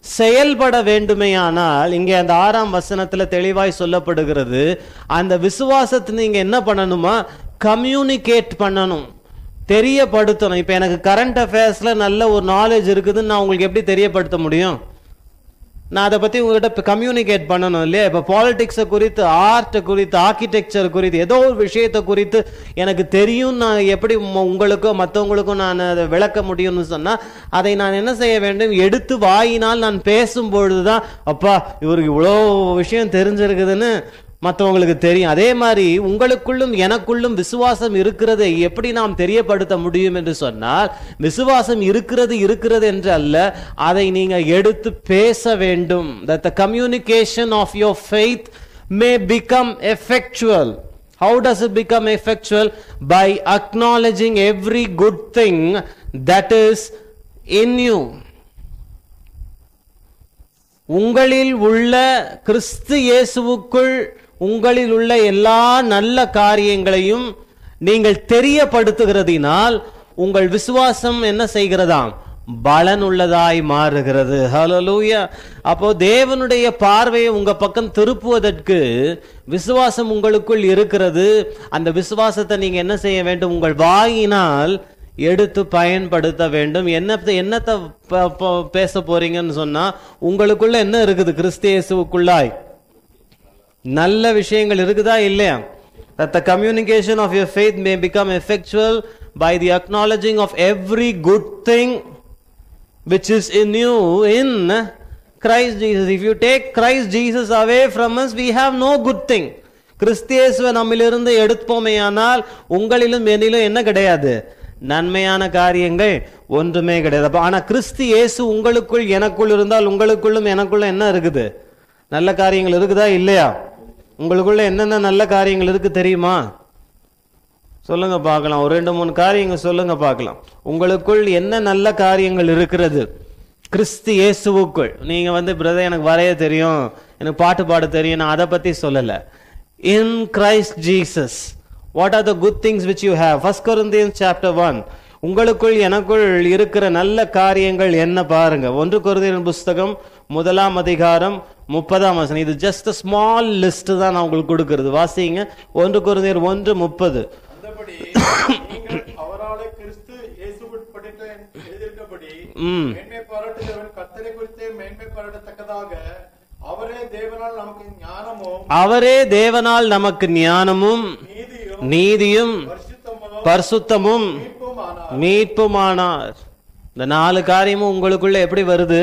செயல்பட வேண்டுமேயானால் இங்கே அந்த ஆறாம் வசனத்துல தெளிவாய் சொல்லப்படுகிறது அந்த விசுவாசத்தை நீங்க என்ன பண்ணணுமா கம்யூனிகேட் பண்ணணும் தெரியப்படுத்தணும் இப்ப எனக்கு கரண்ட் அஃபேர்ஸ்ல நல்ல ஒரு நாலேஜ் இருக்குதுன்னு நான் உங்களுக்கு எப்படி தெரியப்படுத்த முடியும் நான் அதை பத்தி உங்ககிட்ட கம்யூனிகேட் பண்ணணும் இல்லையா இப்ப பாலிடிக்ஸை குறித்து ஆர்ட் குறித்து ஆர்கிடெக்சர் குறித்து ஏதோ ஒரு விஷயத்தை குறித்து எனக்கு தெரியும் நான் எப்படி உம்ம- உங்களுக்கோ மற்றவங்களுக்கும் நான் அதை விளக்க முடியும்னு சொன்னா அதை நான் என்ன செய்ய வேண்டும் எடுத்து வாயினால் நான் பேசும் பொழுதுதான் அப்பா இவருக்கு இவ்வளோ விஷயம் தெரிஞ்சிருக்குதுன்னு மற்றவங்களுக்கு தெரியும் அதே மாதிரி உங்களுக்குள்ளும் எனக்குள்ளும் விசுவாசம் இருக்கிறதை எப்படி நாம் தெரியப்படுத்த முடியும் என்று சொன்னால் விசுவாசம் இருக்கிறது இருக்கிறது என்று அல்ல அதை நீங்க எடுத்து பேச வேண்டும் that the communication of your faith may become effectual how does it become effectual by acknowledging every good thing that is in you உங்களில் உள்ள கிறிஸ்து இயேசுவுக்குள் உங்களில் உள்ள எல்லா நல்ல காரியங்களையும் நீங்கள் தெரியப்படுத்துகிறதினால் உங்கள் விசுவாசம் என்ன செய்கிறதாம் பலனுள்ளதாய் மாறுகிறது ஹalleluya அப்போ தேவனுடைய பார்வையை உங்க பக்கம் திருப்புவதற்கு விசுவாசம் உங்களுக்குள் இருக்கிறது அந்த விசுவாசத்தை நீங்க என்ன செய்ய வேண்டும் உங்கள் வாயினால் எடுத்து பயன்படுத்த வேண்டும் என்னத்தை என்னத்தை ப- ப- பேச போறீங்கன்னு சொன்னா உங்களுக்குள்ள என்ன இருக்குது கிறிஸ்து இயேசுவுக்குள்ளாய் நல்ல விஷயங்கள் இருக்குதா இல்லையா that the communication of your faith may become effectual by the acknowledging of every good thing which is in you in Christ Jesus. If you take Christ Jesus away from us, we have no good thing. கிறிஸ்தியேசுவை நம்மிலிருந்து எடுப்போமேயானால் உங்களிலும் என்னிலும் என்ன கிடையாது நன்மையான காரியங்கள் ஒன்றுமே கிடையாது அப்ப ஆனா கிறிஸ்து இயேசு உங்களுக்குள் எனக்குள் இருந்தால் உங்களுக்குள்ளும் எனக்குள்ள என்ன இருக்குது நல்ல காரியங்கள் இருக்குதா இல்லையா உங்களுக்குள்ள என்னென்ன நல்ல காரியங்கள் இருக்கு தெரியுமா சொல்லுங்க பார்க்கலாம் ஒரு ரெண்டு மூணு காரியங்கள் சொல்லுங்க பார்க்கலாம் உங்களுக்குள் என்ன நல்ல காரியங்கள் இருக்கிறது கிறிஸ்து இயேசுவுக்குள் நீங்க வந்து பிரதர் எனக்கு வரைய தெரியும் எனக்கு பாட்டு பாட தெரியும் நான் அதை பத்தி சொல்லல in Christ Jesus what are the good things which you have first Corinthians chapter one உங்களுக்குள் எனக்குள் இருக்கிற நல்ல காரியங்கள் என்ன பாருங்க ஒன்று கொரிந்தியன் புஸ்தகம் முதலாம் அதிகாரம் முப்பதாம் வசனம் இது ஜஸ்ட் ஸ்மால் லிஸ்ட் தான் நான் உங்களுக்கு கொடுக்கிறது வாசிங்க ஒன்று கொரிந்தியர் ஒன்று முப்பது அந்தபடி நீங்கள் அவராலே கிறிஸ்து இயேசுவுட்பட்டு எழுதியிருக்கபடி ம் மேன்மை பாராட்டுகிறவன் கர்த்தரை குறித்தே மேன்மை பாராட்டத்தக்கதாக அவரே தேவனால் நமக்கு ஞானமும் அவரே தேவனால் நமக்கு ஞானமும் நீதியும் நீதியும் பரிசுத்தமும் பரிசுத்தமும் மீட்பும் ஆனார் மீட்புமானார் இந்த நாலு காரியமும் உங்களுக்குள்ள எப்படி வருது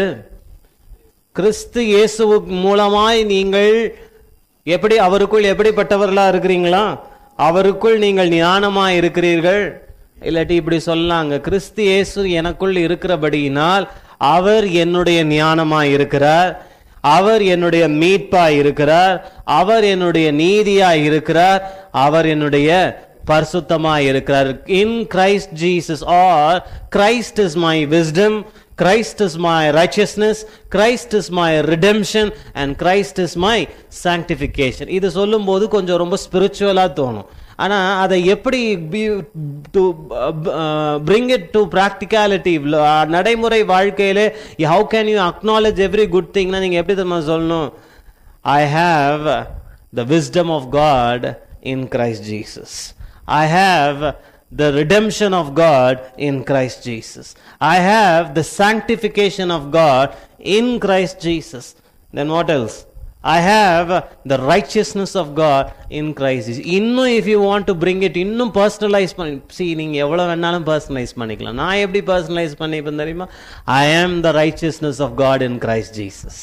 கிறிஸ்து இயேசு மூலமாய் நீங்கள் எப்படி அவருக்குள் எப்படிப்பட்டவர்களா இருக்கிறீங்களா அவருக்குள் நீங்கள் ஞானமாய் இருக்கிறீர்கள் இல்லாட்டி இப்படி சொல்லாங்க கிறிஸ்து இயேசு எனக்குள் இருக்கிறபடியினால் அவர் என்னுடைய ஞானமாய் இருக்கிறார் அவர் என்னுடைய மீட்பாய் இருக்கிறார் அவர் என்னுடைய நீதியாய் இருக்கிறார் அவர் என்னுடைய பரிசுத்தமாய் இருக்கிறார் in Christ Jesus our Christ is my wisdom Christ is my righteousness Christ is my redemption and Christ is my sanctification இது சொல்லும்போது கொஞ்சம் ரொம்ப ஸ்பிரிச்சுவலா தோணும் ஆனா அதை எப்படி to bring it to practicality uh, நடைமுறை வாழ்க்கையில how can you acknowledge every good thing னா நீங்க எப்படி தெரியுமா சொல்லணும் I have the wisdom of God in Christ Jesus. I have the redemption of God in Christ Jesus. I have the sanctification of God in Christ Jesus. Then what else? I have the righteousness of God in Christ Jesus. இன்னும் if you want to bring it இன்னும் personalize பண்ணி see நீங்க எவ்வளவு வேணாலும் personalize பண்ணிக்கலாம் நான் எப்படி personalize பண்ணிப்பேன் தெரியுமா I am the righteousness of God in Christ Jesus.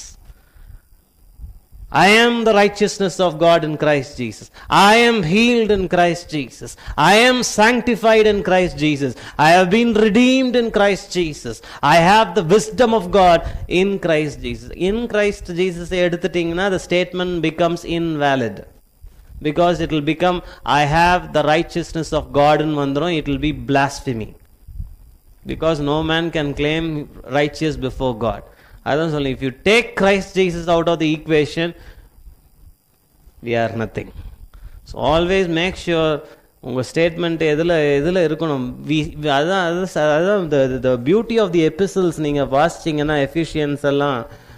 I am the righteousness of God in Christ Jesus. I am healed in Christ Jesus. I am sanctified in Christ Jesus. I have been redeemed in Christ Jesus. I have the wisdom of God in Christ Jesus. In Christ Jesus எடுத்துட்டீங்கன்னா the statement becomes invalid. Because it will become I have the righteousness of God in வந்துரும் it will be blasphemy. Because no man can claim righteous before God. அதான் சொல்லி if you take Christ Jesus out of the equation we are nothing so always make sure உங்க statement எதுல எதுல இருக்கணும் We- அதான் அது ச- அதான் the the beauty of the epistles நீங்க வாசிச்சீங்கன்னா எஃபிஷியன்ஸ் எல்லாம்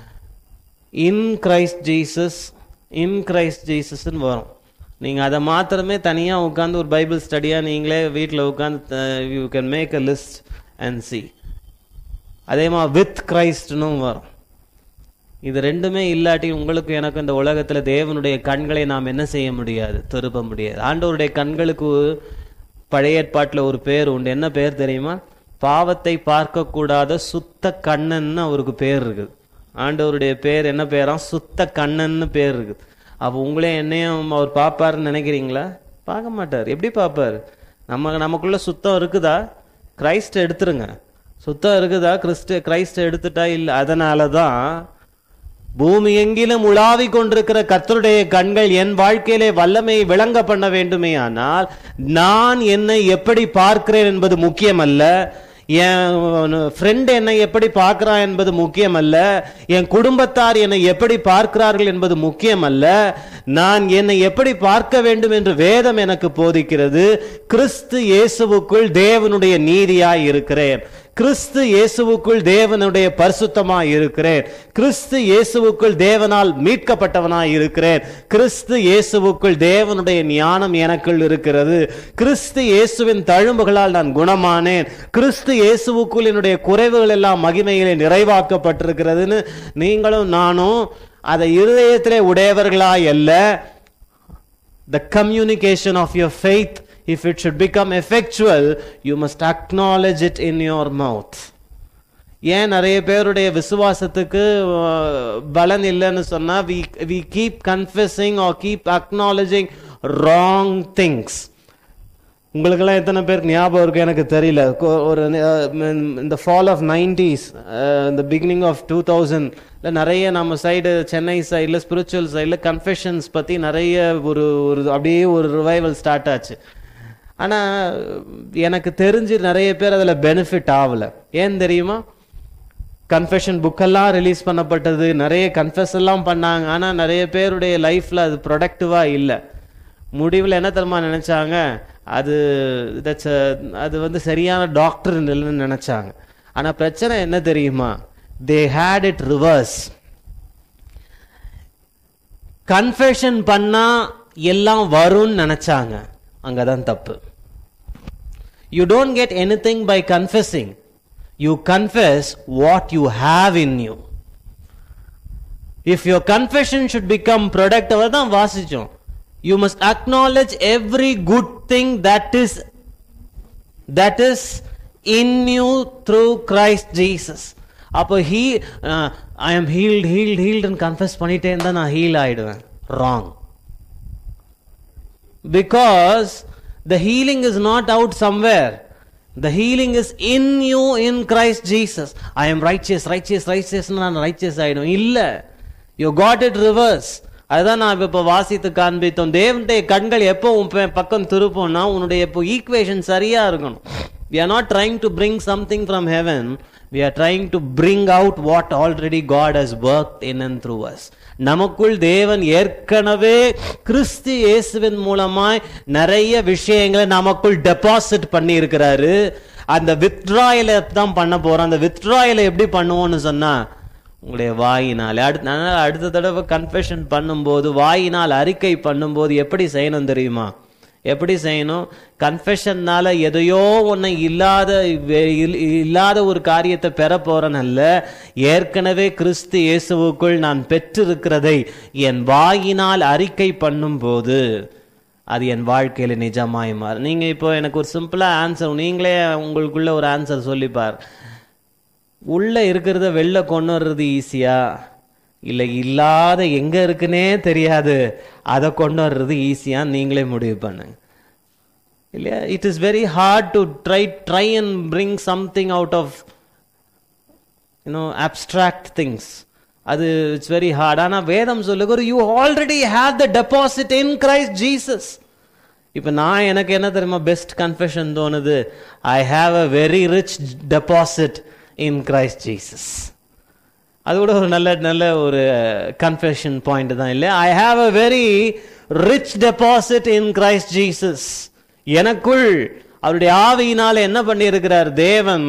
in Christ Jesus in Christ ஜீசஸ்ன்னு வரும் நீங்கள் அதை மாத்திரமே தனியாக உட்காந்து ஒரு பைபிள் ஸ்டடியாக நீங்களே வீட்டில் உட்காந்து you can make a list and see அதே மாதிரி வித் கிரைஸ்ட்னு வரும் இது ரெண்டுமே இல்லாட்டி உங்களுக்கு எனக்கு இந்த உலகத்தில் தேவனுடைய கண்களை நாம் என்ன செய்ய முடியாது திருப்ப முடியாது ஆண்டவருடைய கண்களுக்கு பழைய ஏற்பாட்டில் ஒரு பேர் உண்டு என்ன பேர் தெரியுமா பாவத்தை பார்க்கக்கூடாத சுத்த கண்ணன்னு அவருக்கு பேர் இருக்குது ஆண்டவருடைய பேர் என்ன பேராம் சுத்த கண்ணன்னு பேர் இருக்குது அப்போ உங்களே என்னையும் அவர் பார்ப்பாருன்னு நினைக்கிறீங்களா பார்க்க மாட்டார் எப்படி பார்ப்பார் நம்ம நமக்குள்ள சுத்தம் இருக்குதா கிரைஸ்ட் எடுத்துருங்க சுத்தம் இருக்குதா கிறிஸ்து கிரைஸ்ட் எடுத்துட்டா இல்லை அதனால தான் பூமி எங்கிலும் உலாவி கொண்டிருக்கிற கர்த்தருடைய கண்கள் என் வாழ்க்கையிலே வல்லமையை விளங்க பண்ண வேண்டுமே ஆனால் நான் என்னை எப்படி பார்க்கிறேன் என்பது முக்கியமல்ல என் ஃப்ரெண்ட் என்னை எப்படி பார்க்கிறான் என்பது முக்கியமல்ல என் குடும்பத்தார் என்னை எப்படி பார்க்கிறார்கள் என்பது முக்கியமல்ல நான் என்னை எப்படி பார்க்க வேண்டும் என்று வேதம் எனக்கு போதிக்கிறது கிறிஸ்து இயேசுவுக்குள் தேவனுடைய நீதியாய் இருக்கிறேன் கிறிஸ்து இயேசுவுக்குள் தேவனுடைய பரிசுத்தமாய் இருக்கிறேன் கிறிஸ்து இயேசுவுக்குள் தேவனால் மீட்கப்பட்டவனாய் இருக்கிறேன் கிறிஸ்து இயேசுவுக்குள் தேவனுடைய ஞானம் எனக்குள் இருக்கிறது கிறிஸ்து இயேசுவின் தழும்புகளால் நான் குணமானேன் கிறிஸ்து இயேசுவுக்குள் என்னுடைய குறைவுகள் எல்லாம் மகிமையிலே நிறைவாக்கப்பட்டிருக்கிறதுன்னு நீங்களும் நானும் அதை இருதயத்திலே உடையவர்களாய் அல்ல the communication of your faith, if it should become effectual, you must acknowledge it in your mouth. ஏன் நிறைய பேருடைய விசுவாசத்துக்கு அஹ், பலன் இல்லைன்னு சொன்னா we we keep confessing or keep acknowledging wrong things உங்களுக்கெல்லாம் எத்தனை பேருக்கு ஞாபகம் இருக்கு எனக்கு தெரியல கொ- ஒரு இந்த ஃபால் ஆஃப் நைன்டிஸ் இந்த பிகினிங் ஆஃப் டூ தௌசண்ட்ல நிறைய நம்ம சைடு சென்னை சைடில் ஸ்பிரிச்சுவல் சைடில் கன்ஃபெஷன்ஸ் பற்றி நிறைய ஒரு ஒரு அப்படியே ஒரு ரிவைவல் ஸ்டார்ட் ஆச்சு ஆனால் எனக்கு தெரிஞ்சு நிறைய பேர் அதில் பெனிஃபிட் ஆகலை ஏன் தெரியுமா கன்ஃபெஷன் புக்கெல்லாம் ரிலீஸ் பண்ணப்பட்டது நிறைய கன்ஃபெஸ் எல்லாம் பண்ணாங்க ஆனால் நிறைய பேருடைய லைஃப்பில் அது ப்ரொடக்டிவாக இல்லை முடிவில் என்ன தெரியுமா நினைச்சாங்க அது that's a- அது வந்து சரியான டாக்டர் இல்லைன்னு நினைச்சாங்க ஆனால் பிரச்சனை என்ன தெரியுமா they had it reverse confession பண்ணா எல்லாம் வரும்னு நினைச்சாங்க அங்கதான் தப்பு you don't get anything by confessing you confess what you have in you if your confession should become product அவர் தான் வாசிச்சோம் you must acknowledge every good thing that is that is in you through Christ Jesus அப்போ he I am healed healed ஹீல்டுன்னு confess பண்ணிட்டே இருந்தா நான் heal ஆயிடுவேன் wrong because the healing is not out somewhere. The healing is in you in Christ Jesus. I am righteous, righteous, righteous நான் righteous ஆயிடும் இல்ல you got it reverse அதுதான் நான் இப்போ வாசித்து காண்பித்தோம் தேவனுடைய கண்கள் எப்போ உன் ப- பக்கம் திருப்போம்னா உன்னுடைய இப்போ ஈக்குவேஷன் சரியா இருக்கணும் we are not trying to bring something from heaven we are trying to bring out what already God has worked in and through us நமக்குள் தேவன் ஏற்கனவே கிறிஸ்து இயேசுவின் மூலமாய் நிறைய விஷயங்களை நமக்குள் டெபாசிட் பண்ணி இருக்கிறாரு அந்த வித்ட்ராயலை தான் பண்ண போறோம் அந்த வித்ட்ராயலை எப்படி பண்ணுவோம்னு சொன்னா உங்களுடைய வாயினால் அடுத்த அதனால அடுத்த தடவை கன்ஃபெஷன் பண்ணும்போது வாயினால் அறிக்கை பண்ணும்போது எப்படி செய்யணும் தெரியுமா எப்படி செய்யணும் கன்ஃபெஷன்னால எதையோ ஒன்று இல்லாத வே- இல்- இல்லாத ஒரு காரியத்தை பெற போறனல்ல ஏற்கனவே கிறிஸ்து இயேசுவுக்குள் நான் பெற்றிருக்கிறதை என் வாயினால் அறிக்கை பண்ணும்போது அது என் வாழ்க்கையில நிஜமாய் மாறும் நீங்க இப்போ எனக்கு ஒரு சிம்பிளா ஆன்சர் நீங்களே உங்களுக்குள்ள ஒரு ஆன்சர் சொல்லிப்பார் உள்ள இருக்கிறத வெளில கொண்டு வர்றது ஈஸியா இல்லை இல்லாத எங்க இருக்குன்னே தெரியாது அதை கொண்டு வர்றது ஈஸியா நீங்களே முடிவு பண்ணுங்க இல்லையா it is very hard to try try and bring something out of you know abstract things அது இட்ஸ் வெரி ஹார்ட் ஆனால் வேதம் சொல்லுகிற you already have the deposit in Christ Jesus இப்போ நான் எனக்கு என்ன தெரியுமா பெஸ்ட் கன்ஃபெஷன் தோணுது I have a very rich deposit in Christ Jesus அது கூட ஒரு நல்ல நல்ல ஒரு கன்ஃபெஷன் பாயிண்ட் தான் இல்லையா I have a very rich deposit in Christ Jesus எனக்குள் அவருடைய ஆவியினால என்ன பண்ணியிருக்கிறார் தேவன்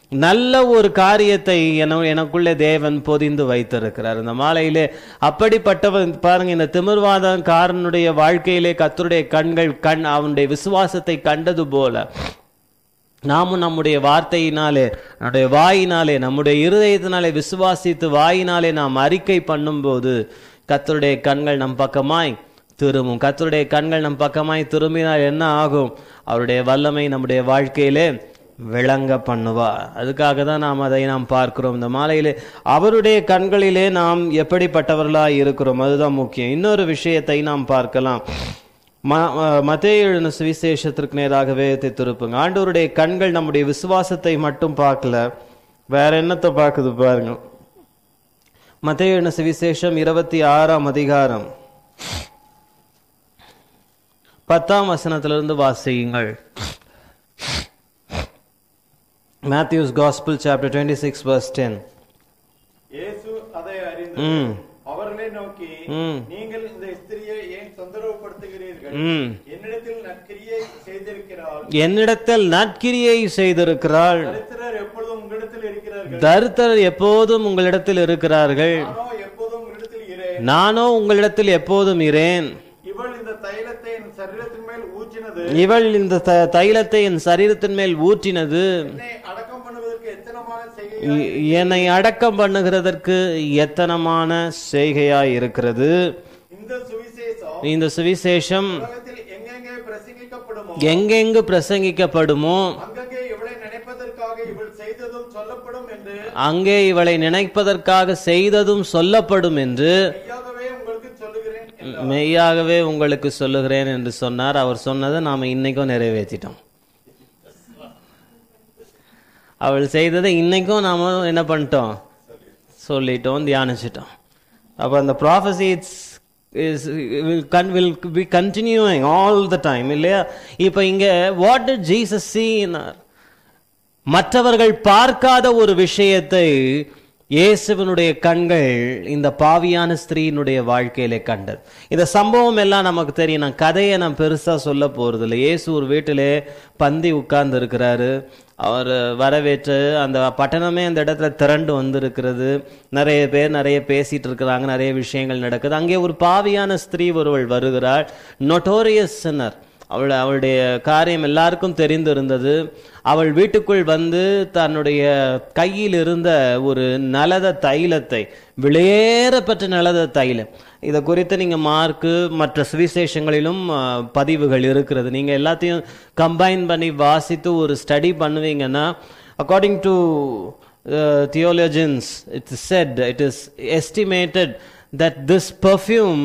நல்ல ஒரு காரியத்தை என எனக்குள்ளே தேவன் பொதிந்து வைத்திருக்கிறார் இந்த மாலையிலே அப்படிப்பட்டவன் பாருங்க இந்த திமிர்வாதக்காரனுடைய வாழ்க்கையிலே கத்தருடைய கண்கள் கண் அவனுடைய விசுவாசத்தை கண்டது போல நாமும் நம்முடைய வார்த்தையினாலே நம்முடைய வாயினாலே நம்முடைய இருதயத்தினாலே விசுவாசித்து வாயினாலே நாம் அறிக்கை பண்ணும்போது கத்தருடைய கண்கள் நம் பக்கமாய் திரும்பும் கத்தருடைய கண்கள் நம் பக்கமாய் திரும்பினால் என்ன ஆகும் அவருடைய வல்லமை நம்முடைய வாழ்க்கையிலே விளங்க பண்ணுவா அதுக்காக தான் நாம் அதை நாம் பார்க்கிறோம் இந்த மாலையிலே அவருடைய கண்களிலே நாம் எப்படிப்பட்டவர்களாய் இருக்கிறோம் அதுதான் முக்கியம் இன்னொரு விஷயத்தை நாம் பார்க்கலாம் மத்திய எழுதின சுவிசேஷத்திற்கு நேராக வேதத்தை திருப்புங்க ஆண்டவருடைய கண்கள் நம்முடைய விசுவாசத்தை மட்டும் பார்க்கல வேற என்னத்தை பார்க்குது பாருங்க மத்திய எழுதின சுவிசேஷம் இருபத்தி ஆறாம் அதிகாரம் பத்தாம் வசனத்திலிருந்து வாசியுங்கள் Matthew's gospel chapter twenty six verse ten இயேசு அதை அறிந்து ம் அவர்களை நோக்கி ம். நீங்கள் இந்த ஸ்திரியை ஏன் தொந்தரவுப்படுத்துகிறீர்கள் ம் என்னிடத்தில் நற்கிரியை செய்திருக்கிறாள் என்னிடத்தில் நற்கிரியை செய்திருக்கிறாள் தரித்திரர் எப்பொழுதும் உங்களிடத்தில் இருக்கிறார்கள் தரித்திரர் எப்போதும் உங்களிடத்தில் இருக்கிறார்கள் நானோ எப்போதும் உங்களிடத்தில் இரேன் நானோ உங்களிடத்தில் எப்போதும் இரேன் இவள் இந்த தைலத்தை என் சரீரத்தின் மேல் ஊற்றினது இவள் இந்த த- தைலத்தை என் சரீரத்தின் மேல் ஊற்றினது என்னை அடக்கம் பண்ணுவதற்கு எத்தனமான செய்கை இ- என்னை அடக்கம் பண்ணுகிறதற்கு எத்தனமான செய்கையாய் இருக்கிறது இந்த சுவிசேஷம் இந்த சுவிசேஷம் உலகத்தில் எங்கெங்கே பிரசங்கிக்கப்படுமோ எங்கெங்கு பிரசங்கிக்கப்படுமோ அங்கங்கே இவளை நினைப்பதற்காக இவள் செய்ததும் சொல்லப்படும் என்று அங்கே இவளை நினைப்பதற்காக செய்ததும் சொல்லப்படும் என்று மெய்யாகவே உங்களுக்கு சொல்லுகிறேன் என்றார். மெய்யாகவே உங்களுக்கு சொல்லுகிறேன் என்று சொன்னார் அவர் சொன்னதை நாம இன்னைக்கும் நிறைவேற்றிட்டோம் அவள் செய்ததை இன்னைக்கும் நாம என்ன பண்ணிட்டோம் சொல்லிட்டோம் தியானிச்சிட்டோம் அப்போ அந்த ப்ராஃபஸி இட்ஸ் இஸ் வில் கன் will be continuing all the time இல்லையா இப்போ இங்கே வாட் did ஜீசஸ் சீனார் மற்றவர்கள் பார்க்காத ஒரு விஷயத்தை இயேசுவனுடைய கண்கள் இந்த பாவியான ஸ்திரீயினுடைய வாழ்க்கையிலே கண்டது இந்த சம்பவம் எல்லாம் நமக்கு தெரியும் நான் கதையை நான் பெருசா சொல்ல போறது இல்லை இயேசு ஒரு வீட்டிலே பந்தி உட்கார்ந்து இருக்கிறாரு அவர் வரவேற்று அந்த பட்டணமே அந்த இடத்துல திரண்டு வந்திருக்கிறது நிறைய பேர் நிறைய பேசிட்டு இருக்கிறாங்க நிறைய விஷயங்கள் நடக்குது அங்கே ஒரு பாவியான ஸ்திரீ ஒருவள் வருகிறாள் நொட்டோரியஸ் சின்னர் அவள் அவளுடைய காரியம் எல்லாருக்கும் தெரிந்திருந்தது அவள் வீட்டுக்குள் வந்து தன்னுடைய கையில் இருந்த ஒரு நலத தைலத்தை வெளியேறப்பட்ட நலத தைலம் இதை குறித்து நீங்க மார்க்கு மற்ற சுவிசேஷங்களிலும் ஆ, பதிவுகள் இருக்கிறது நீங்க எல்லாத்தையும் கம்பைன் பண்ணி வாசித்து ஒரு ஸ்டடி பண்ணுவீங்கன்னா according to theologians it's said it is estimated that this perfume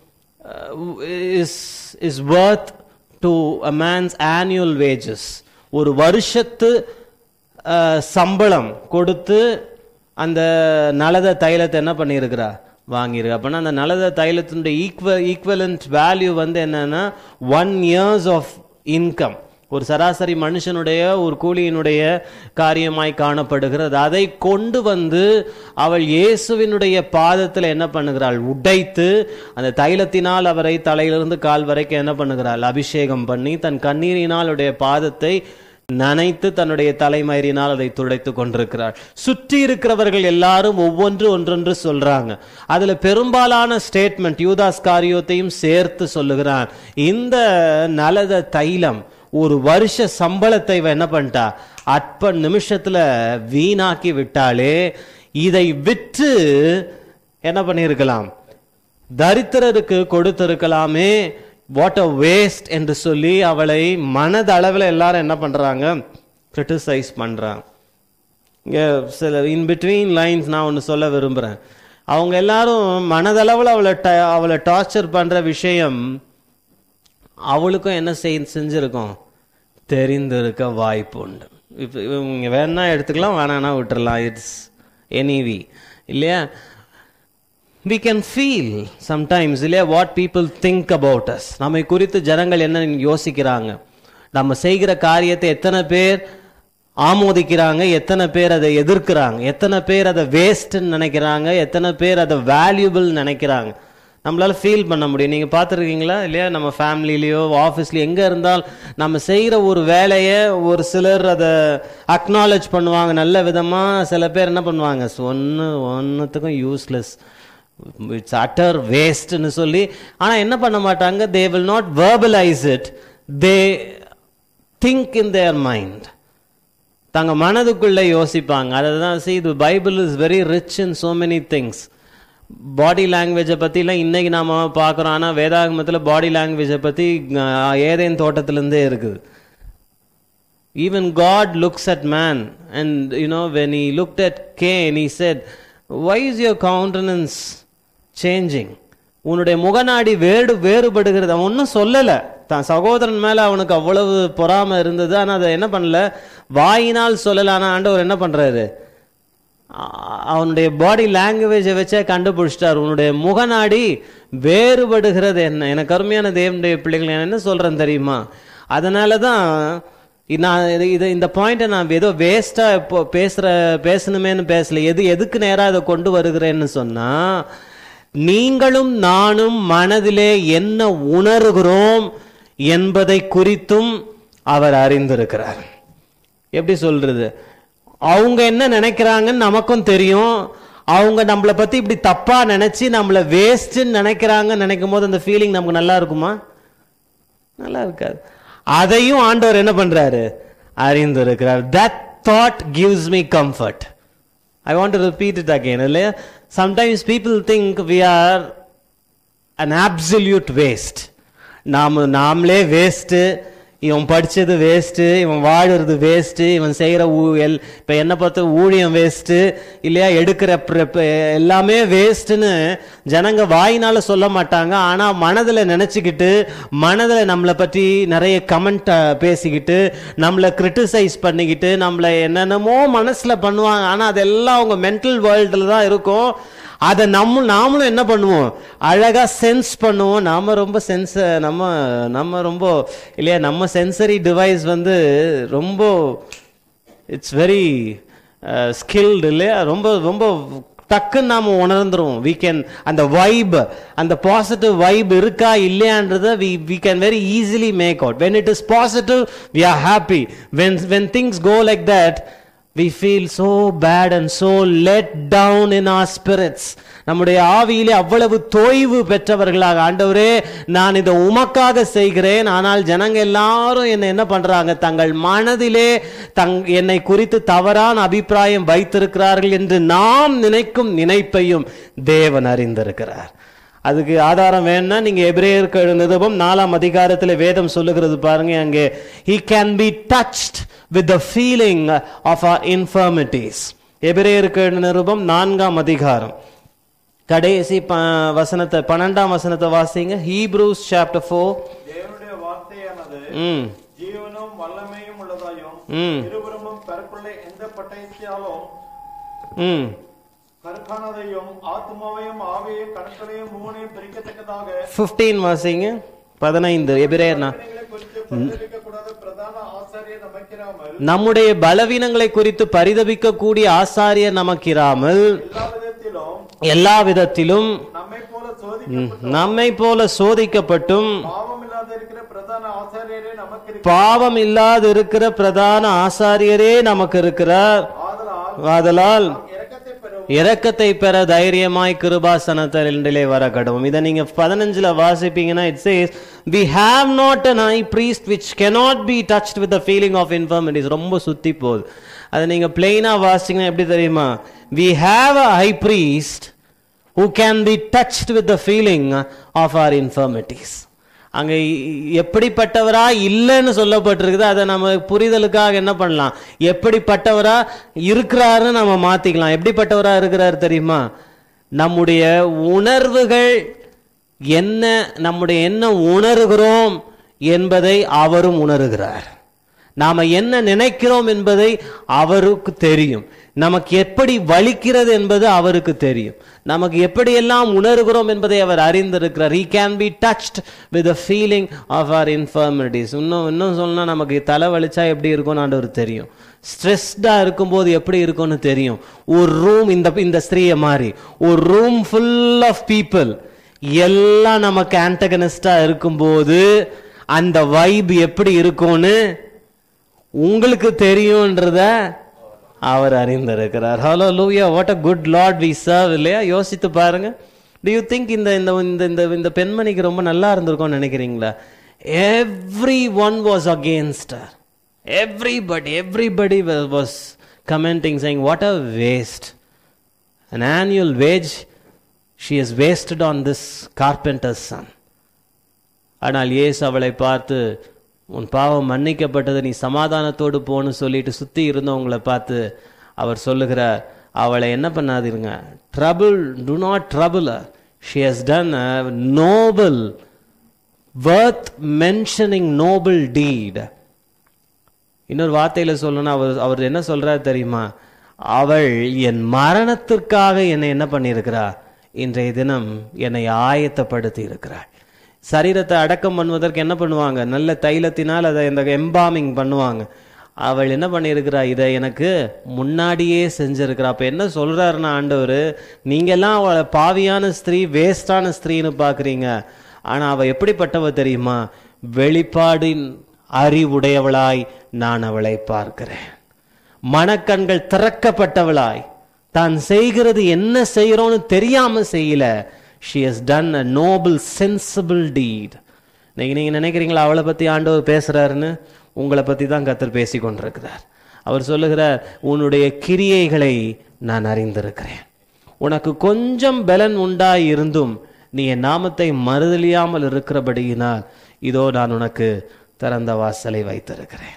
is is worth to a man's annual wages ஒரு வருஷத்து அஹ், சம்பளம் கொடுத்து அந்த நலத தைலத்தை என்ன பண்ணியிருக்கிறா வாங்கியிருக்கு அப்படின்னா அந்த நலத தைலத்தினுடைய ஈக்குவ ஈக்குவலண்ட் வேல்யூ வந்து என்னன்னா ஒன் இயர்ஸ் ஆஃப் இன்கம் ஒரு சராசரி மனுஷனுடைய ஒரு கூலியினுடைய காரியமாய் காணப்படுகிறது அதை கொண்டு வந்து அவள் இயேசுவினுடைய பாதத்தில் என்ன பண்ணுகிறாள் உடைத்து அந்த தைலத்தினால் அவரை தலையிலிருந்து கால் வரைக்கும் என்ன பண்ணுகிறாள் அபிஷேகம் பண்ணி தன் கண்ணீரினால் அவருடைய பாதத்தை நனைத்து தன்னுடைய தலைமயிரினால் அதை துடைத்து கொண்டிருக்கிறாள் சுற்றி இருக்கிறவர்கள் எல்லாரும் ஒவ்வொன்று ஒன்றொன்று சொல்றாங்க அதுல பெரும்பாலான ஸ்டேட்மெண்ட் யூதாஸ் காரியத்தையும் சேர்த்து சொல்லுகிறான் இந்த நலத தைலம் ஒரு வருஷ சம்பளத்தை இவ என்ன பண்ணிட்டா அற்ப நிமிஷத்துல வீணாக்கி விட்டாலே இதை விற்று என்ன பண்ணியிருக்கலாம் தரித்திரருக்கு கொடுத்திருக்கலாமே வாட் அ வேஸ்ட் என்று சொல்லி அவளை மனதளவில் எல்லாரும் என்ன பண்றாங்க கிரிட்டிசைஸ் பண்றாங்க இங்க சில இன் பிட்வீன் லைன்ஸ் நான் ஒன்று சொல்ல விரும்புகிறேன் அவங்க எல்லாரும் மனதளவில் அவளை ட அவளை டார்ச்சர் பண்ற விஷயம் அவளுக்கும் என்ன செய் செஞ்சிருக்கும் தெரிந்திருக்க வாய்ப்பு உண்டு இப்போ இவங்க வேணா எடுத்துக்கலாம் வேணான்னா விட்டுறலாம் இட்ஸ் எனிவி இல்லையா we can feel sometimes இல்லையா what people think about us நம்மை குறித்து ஜனங்கள் என்ன யோசிக்கிறாங்க நம்ம செய்கிற காரியத்தை எத்தனை பேர் ஆமோதிக்கிறாங்க எத்தனை பேர் அதை எதிர்க்கிறாங்க எத்தனை பேர் அதை வேஸ்ட்னு நினைக்கிறாங்க எத்தனை பேர் அதை வேல்யூபிள் நினைக்கிறாங்க நம்மளால ஃபீல் பண்ண முடியும் நீங்க பார்த்துருக்கீங்களா இல்லையா நம்ம ஃபேமிலிலேயோ ஆஃபீஸ்லயோ எங்க இருந்தால் நம்ம செய்யற ஒரு வேலையை ஒரு சிலர் அதை அக்னாலேஜ் பண்ணுவாங்க நல்ல விதமா சில பேர் என்ன பண்ணுவாங்க ஒன்று ஒன்றுத்துக்கும் யூஸ்லெஸ் இட்ஸ் அட்டர் வேஸ்ட்னு சொல்லி ஆனா என்ன பண்ண மாட்டாங்க they will not verbalize it they think in their mind தங்க மனதுக்குள்ள யோசிப்பாங்க அதை தான் see இது Bible is very rich in so many things body லாங்குவேஜை பற்றிலாம் இன்னைக்கு நாம பார்க்குறோம் ஆனால் வேதாகமத்தில் பாடி லாங்குவேஜை பற்றி ஏதேன் தோட்டத்திலேருந்தே இருக்குது even God looks at man and you know when he looked at Cain he said why is your countenance changing உன்னுடைய முகநாடி வேறு வேறுபடுகிறது அவன் ஒன்றும் சொல்லலை தான் சகோதரன் மேல அவனுக்கு அவ்வளவு பொறாமை இருந்தது ஆனா அதை என்ன பண்ணல வாயினால் சொல்லல ஆனா ஆண்டவர் என்ன பண்றாரு அ- அவனுடைய பாடி லாங்குவேஜை வச்சே கண்டுபிடிச்சிட்டார் உன்னுடைய முகநாடி வேறுபடுகிறது என்ன எனக்கு அருமையான தேவனுடைய பிள்ளைகள் நான் என்ன சொல்றேன் தெரியுமா அதனால தான் இ- நான் இது இது இந்த பாயிண்ட்டை நான் ஏதோ வேஸ்டா இப்போ பேசுற பேசணுமேன்னு பேசல எது எதுக்கு நேரா இதை கொண்டு வருகிறேன்னு சொன்னா நீங்களும் நானும் மனதிலே என்ன உணர்கிறோம் என்பதை குறித்தும் அவர் அறிந்திருக்கிறார் எப்படி சொல்றது அவங்க என்ன நினைக்கிறாங்கன்னு நமக்கும் தெரியும் அவங்க நம்மளை பத்தி இப்படி தப்பா நினைச்சு நம்மளை வேஸ்ட்னு நினைக்கிறாங்க நினைக்கும் போது அந்த ஃபீலிங் நமக்கு நல்லா இருக்குமா நல்லா இருக்காது அதையும் ஆண்டவர் என்ன பண்றாரு அறிந்து இருக்கிறார் that thought gives me comfort I want to repeat it again இல்லையா sometimes people think we are an absolute waste நாம நாமளே வேஸ்ட்டு இவன் படிச்சது வேஸ்ட்டு இவன் வாழுறது வேஸ்ட்டு இவன் செய்கிற எல் இப்போ என்ன பார்த்து ஊழியம் வேஸ்ட்டு இல்லையா எடுக்கிற பிர- ப- எல்லாமே வேஸ்ட்டுன்னு ஜனங்க வாயினால சொல்ல மாட்டாங்க ஆனால் மனதில் நினச்சிக்கிட்டு மனதில் நம்மளை பற்றி நிறைய கமெண்ட் பேசிக்கிட்டு நம்மளை கிரிட்டிசைஸ் பண்ணிக்கிட்டு நம்மளை என்னென்னமோ மனசில் பண்ணுவாங்க ஆனால் அதெல்லாம் அவங்க மென்டல் வேர்ல்டில் தான் இருக்கும் அதை நம்ம நாமளும் என்ன பண்ணுவோம் அழகா சென்ஸ் பண்ணுவோம் நாம ரொம்ப சென்ஸ் நம்ம நம்ம ரொம்ப இல்லையா நம்ம சென்சரி டிவைஸ் வந்து ரொம்ப இட்ஸ் வெரி ஸ்கில்டு இல்லையா ரொம்ப ரொம்ப டக்குன்னு நாம உணர்ந்துருவோம் we can அந்த வைப் அந்த பாசிட்டிவ் வைப் இருக்கா இல்லையான்றத we we can very easily make out when it is positive we are happy when when things go like that we feel so bad and so let down in our spirits நம்முடைய ஆவியிலே அவ்வளவு தோய்வு பெற்றவர்களாக ஆண்டவரே நான் இதை உமக்காக செய்கிறேன் ஆனால் ஜனங்க எல்லாரும் என்னை என்ன பண்றாங்க தங்கள் மனதிலே தங் என்னை குறித்து தவறான அபிப்பிராயம் வைத்திருக்கிறார்கள் என்று நாம் நினைக்கும் நினைப்பையும் தேவன் அறிந்திருக்கிறார் அதுக்கு ஆதாரம் வேணும்னா நீங்க எபிரேயருக்கு நிருபம் நாலாம் அதிகாரத்துல வேதம் சொல்லுகிறது பாருங்க அங்கே he can be touched with the feeling of our infirmities எபிரேயருக்கு நிருபம் நான்காம் அதிகாரம் கடைசி ப- வசனத்தை பன்னெண்டாம் வசனத்தை வாசிங்க ஹீப்ரூஸ் சாப்டர் ஃபோர் தேவனுடைய வார்த்தையானது ம் ஜீவனும் வல்லமையும் உள்ளதாயும் ம் இருபுறமும் கருக்குள்ள எந்த பட்டயத்தாலும் ம் கருக்கானதையும் ஆத்மாவையும் ஆவியையும் கணக்களையும் மூணையும் பிரிக்கத்தக்கதாக ஃபிஃப்டீன் வாசிங்க பதினைந்து எபிரேயர்னா பலவீனங்களை குறித்து பரிதபிக்கக்கூடாத பிரதான ஆசாரியர் நமக்கிறாமல் நம்முடைய பலவீனங்களை குறித்து பரிதபிக்க கூடிய ஆசாரியர் நமக்கிராமல் எல்லா விதத்திலும் எல்லா விதத்திலும் நம்மை போல சோதி ம், நம்மை போல சோதிக்கப்பட்டும் பாவம் இல்லாத இருக்கிற பிரதான ஆசாரியரே நமக்கு இருக்கிறார். பாவம் இல்லாது இருக்கிற பிரதான ஆசாரியரே நமக்கு இருக்கிறார் ஆதலால் ஆதலால் நாம் இரக்கத்தை பெறும் இரக்கத்தை பெற தைரியமாய் கிருபாசனத்திலே வர கடவும் இதை நீங்க பதினஞ்சுல வாசிப்பீங்கன்னா it says we have not an high priest which cannot be touched with the feeling of infirmities ரொம்ப சுத்தி போகுது அதை நீங்க பிளெயினா வாசிங்கன்னா எப்படி தெரியுமா we have a high priest who can be touched with the feeling of our infirmities அங்க இ- எப்படிப்பட்டவரா இல்லைன்னு சொல்லப்பட்டிருக்குது அதை நம்ம புரிதலுக்காக என்ன பண்ணலாம் எப்படிப்பட்டவரா இருக்கிறாருன்னு நம்ம மாத்திக்கலாம் எப்படிப்பட்டவரா இருக்கிறாரு தெரியுமா நம்முடைய உணர்வுகள் என்ன நம்முடைய என்ன உணர்கிறோம் என்பதை அவரும் உணர்கிறார் நாம என்ன நினைக்கிறோம் என்பதை அவருக்கு தெரியும் நமக்கு எப்படி வலிக்கிறது என்பது அவருக்கு தெரியும் நமக்கு எப்படியெல்லாம் உணர்கிறோம் என்பதை அவர் அறிந்திருக்கிறார் he can be touched with the feeling of our infirmities இன்னும் இன்னும் சொன்னா நமக்கு தலை வலிச்சா எப்படி இருக்கும்னு ஆண்டவர் தெரியும் ஸ்ட்ரெஸ்டா இருக்கும்போது எப்படி இருக்கும்னு தெரியும் ஒரு ரூம் இந்த இந்த ஸ்திரீயை மாதிரி ஒரு ரூம் ஃபுல் ஆஃப் பீப்புள் எல்லாம் நமக்கு ஆன்டகனிஸ்டா இருக்கும்போது அந்த வைப் எப்படி இருக்கும்னு உங்களுக்கு தெரியும்ன்றத அவர் அறிந்திருக்கிறார் hallelujah what a good Lord we serve இல்லையா யோசித்து பாருங்க டு யூ திங்க் இந்த இந்த இந்த இந்த இந்த பெண்மணிக்கு ரொம்ப நல்லா இருந்திருக்கும்னு நினைக்கிறீங்களா everyone was against everybody everybody was commenting saying what a waste an annual wage she has wasted on this carpenter's son ஆனால் இயேசு அவளை பார்த்து உன் பாவம் மன்னிக்கப்பட்டது நீ சமாதானத்தோடு போன்னு சொல்லிட்டு சுத்தி இருந்தவங்களை பார்த்து அவர் சொல்லுகிறார் அவளை என்ன பண்ணாதீருங்க trouble do not trouble she has done a noble worth mentioning noble deed இன்னொரு வார்த்தையில சொல்லணும்னா அவர் அவர் என்ன சொல்றாரு தெரியுமா அவள் என் மரணத்திற்காக என்னை என்ன பண்ணியிருக்கிறா இன்றைய தினம் என்னை ஆயத்தப்படுத்தி இருக்கிறாள் சரீரத்தை அடக்கம் பண்ணுவதற்கு என்ன பண்ணுவாங்க நல்ல தைலத்தினால் அதை இந்த எம்பாமிங் பண்ணுவாங்க அவள் என்ன பண்ணியிருக்கிறா இதை எனக்கு முன்னாடியே செஞ்சிருக்கிறா அப்ப என்ன சொல்றாருன்னா ஆண்டவர் நீங்கெல்லாம் அவளை பாவியான ஸ்திரீ வேஸ்டான ஸ்திரீன்னு பாக்குறீங்க ஆனா அவ எப்படிப்பட்டவ தெரியுமா வெளிப்பாடின் அறிவுடையவளாய் நான் அவளை பார்க்கிறேன் மனக்கண்கள் திறக்கப்பட்டவளாய் தான் செய்கிறது என்ன செய்கிறோன்னு தெரியாம செய்யல she has done a noble sensible deed நீங்க நீங்க நினைக்கிறீங்களா அவளை பத்தி ஆண்டவர் பேசுறாருன்னு உங்களை பத்தி தான் கத்தர் பேசி கொண்டிருக்கிறார் அவர் சொல்லுகிறார் உன்னுடைய கிரியைகளை நான் அறிந்திருக்கிறேன் உனக்கு கொஞ்சம் பலன் உண்டாய் இருந்தும் நீ என் நாமத்தை மறுதலியாமல் இருக்கிறபடியினால் இதோ நான் உனக்கு திறந்த வாசலை வைத்திருக்கிறேன்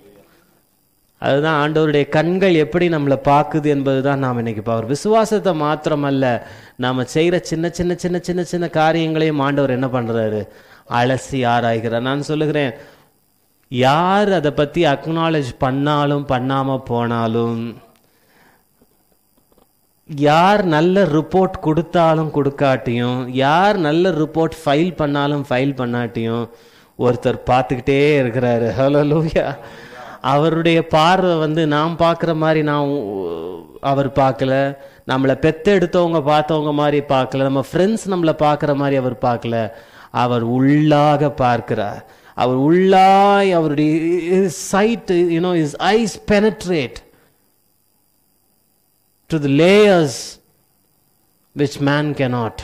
அதுதான் ஆண்டவருடைய கண்கள் எப்படி நம்மளை பார்க்குது என்பதுதான் நாம் இன்னைக்கு அவர் விசுவாசத்தை மாத்திரமல்ல நாம செய்யற சின்ன சின்ன சின்ன சின்ன சின்ன காரியங்களையும் ஆண்டவர் என்ன பண்றாரு அலசி ஆராய்கிறார் நான் சொல்லுகிறேன் யார் அதை பத்தி அக்னாலேஜ் பண்ணாலும் பண்ணாம போனாலும் யார் நல்ல ரிப்போர்ட் கொடுத்தாலும் கொடுக்காட்டியும் யார் நல்ல ரிப்போர்ட் ஃபைல் பண்ணாலும் ஃபைல் பண்ணாட்டியும் ஒருத்தர் பார்த்துக்கிட்டே இருக்கிறாரு ஹலோ லூயா அவருடைய பார்வை வந்து நாம் பார்க்குற மாதிரி நான் அவர் பார்க்கல நம்மளை பெத்தெடுத்தவங்க பார்த்தவங்க மாதிரி பார்க்கல நம்ம ஃப்ரெண்ட்ஸ் நம்மளை பார்க்குற மாதிரி அவர் பார்க்கல அவர் உள்ளாக பார்க்கிறார் அவர் உள்ளாய் அவருடைய sight you know his eyes penetrate to the layers which man cannot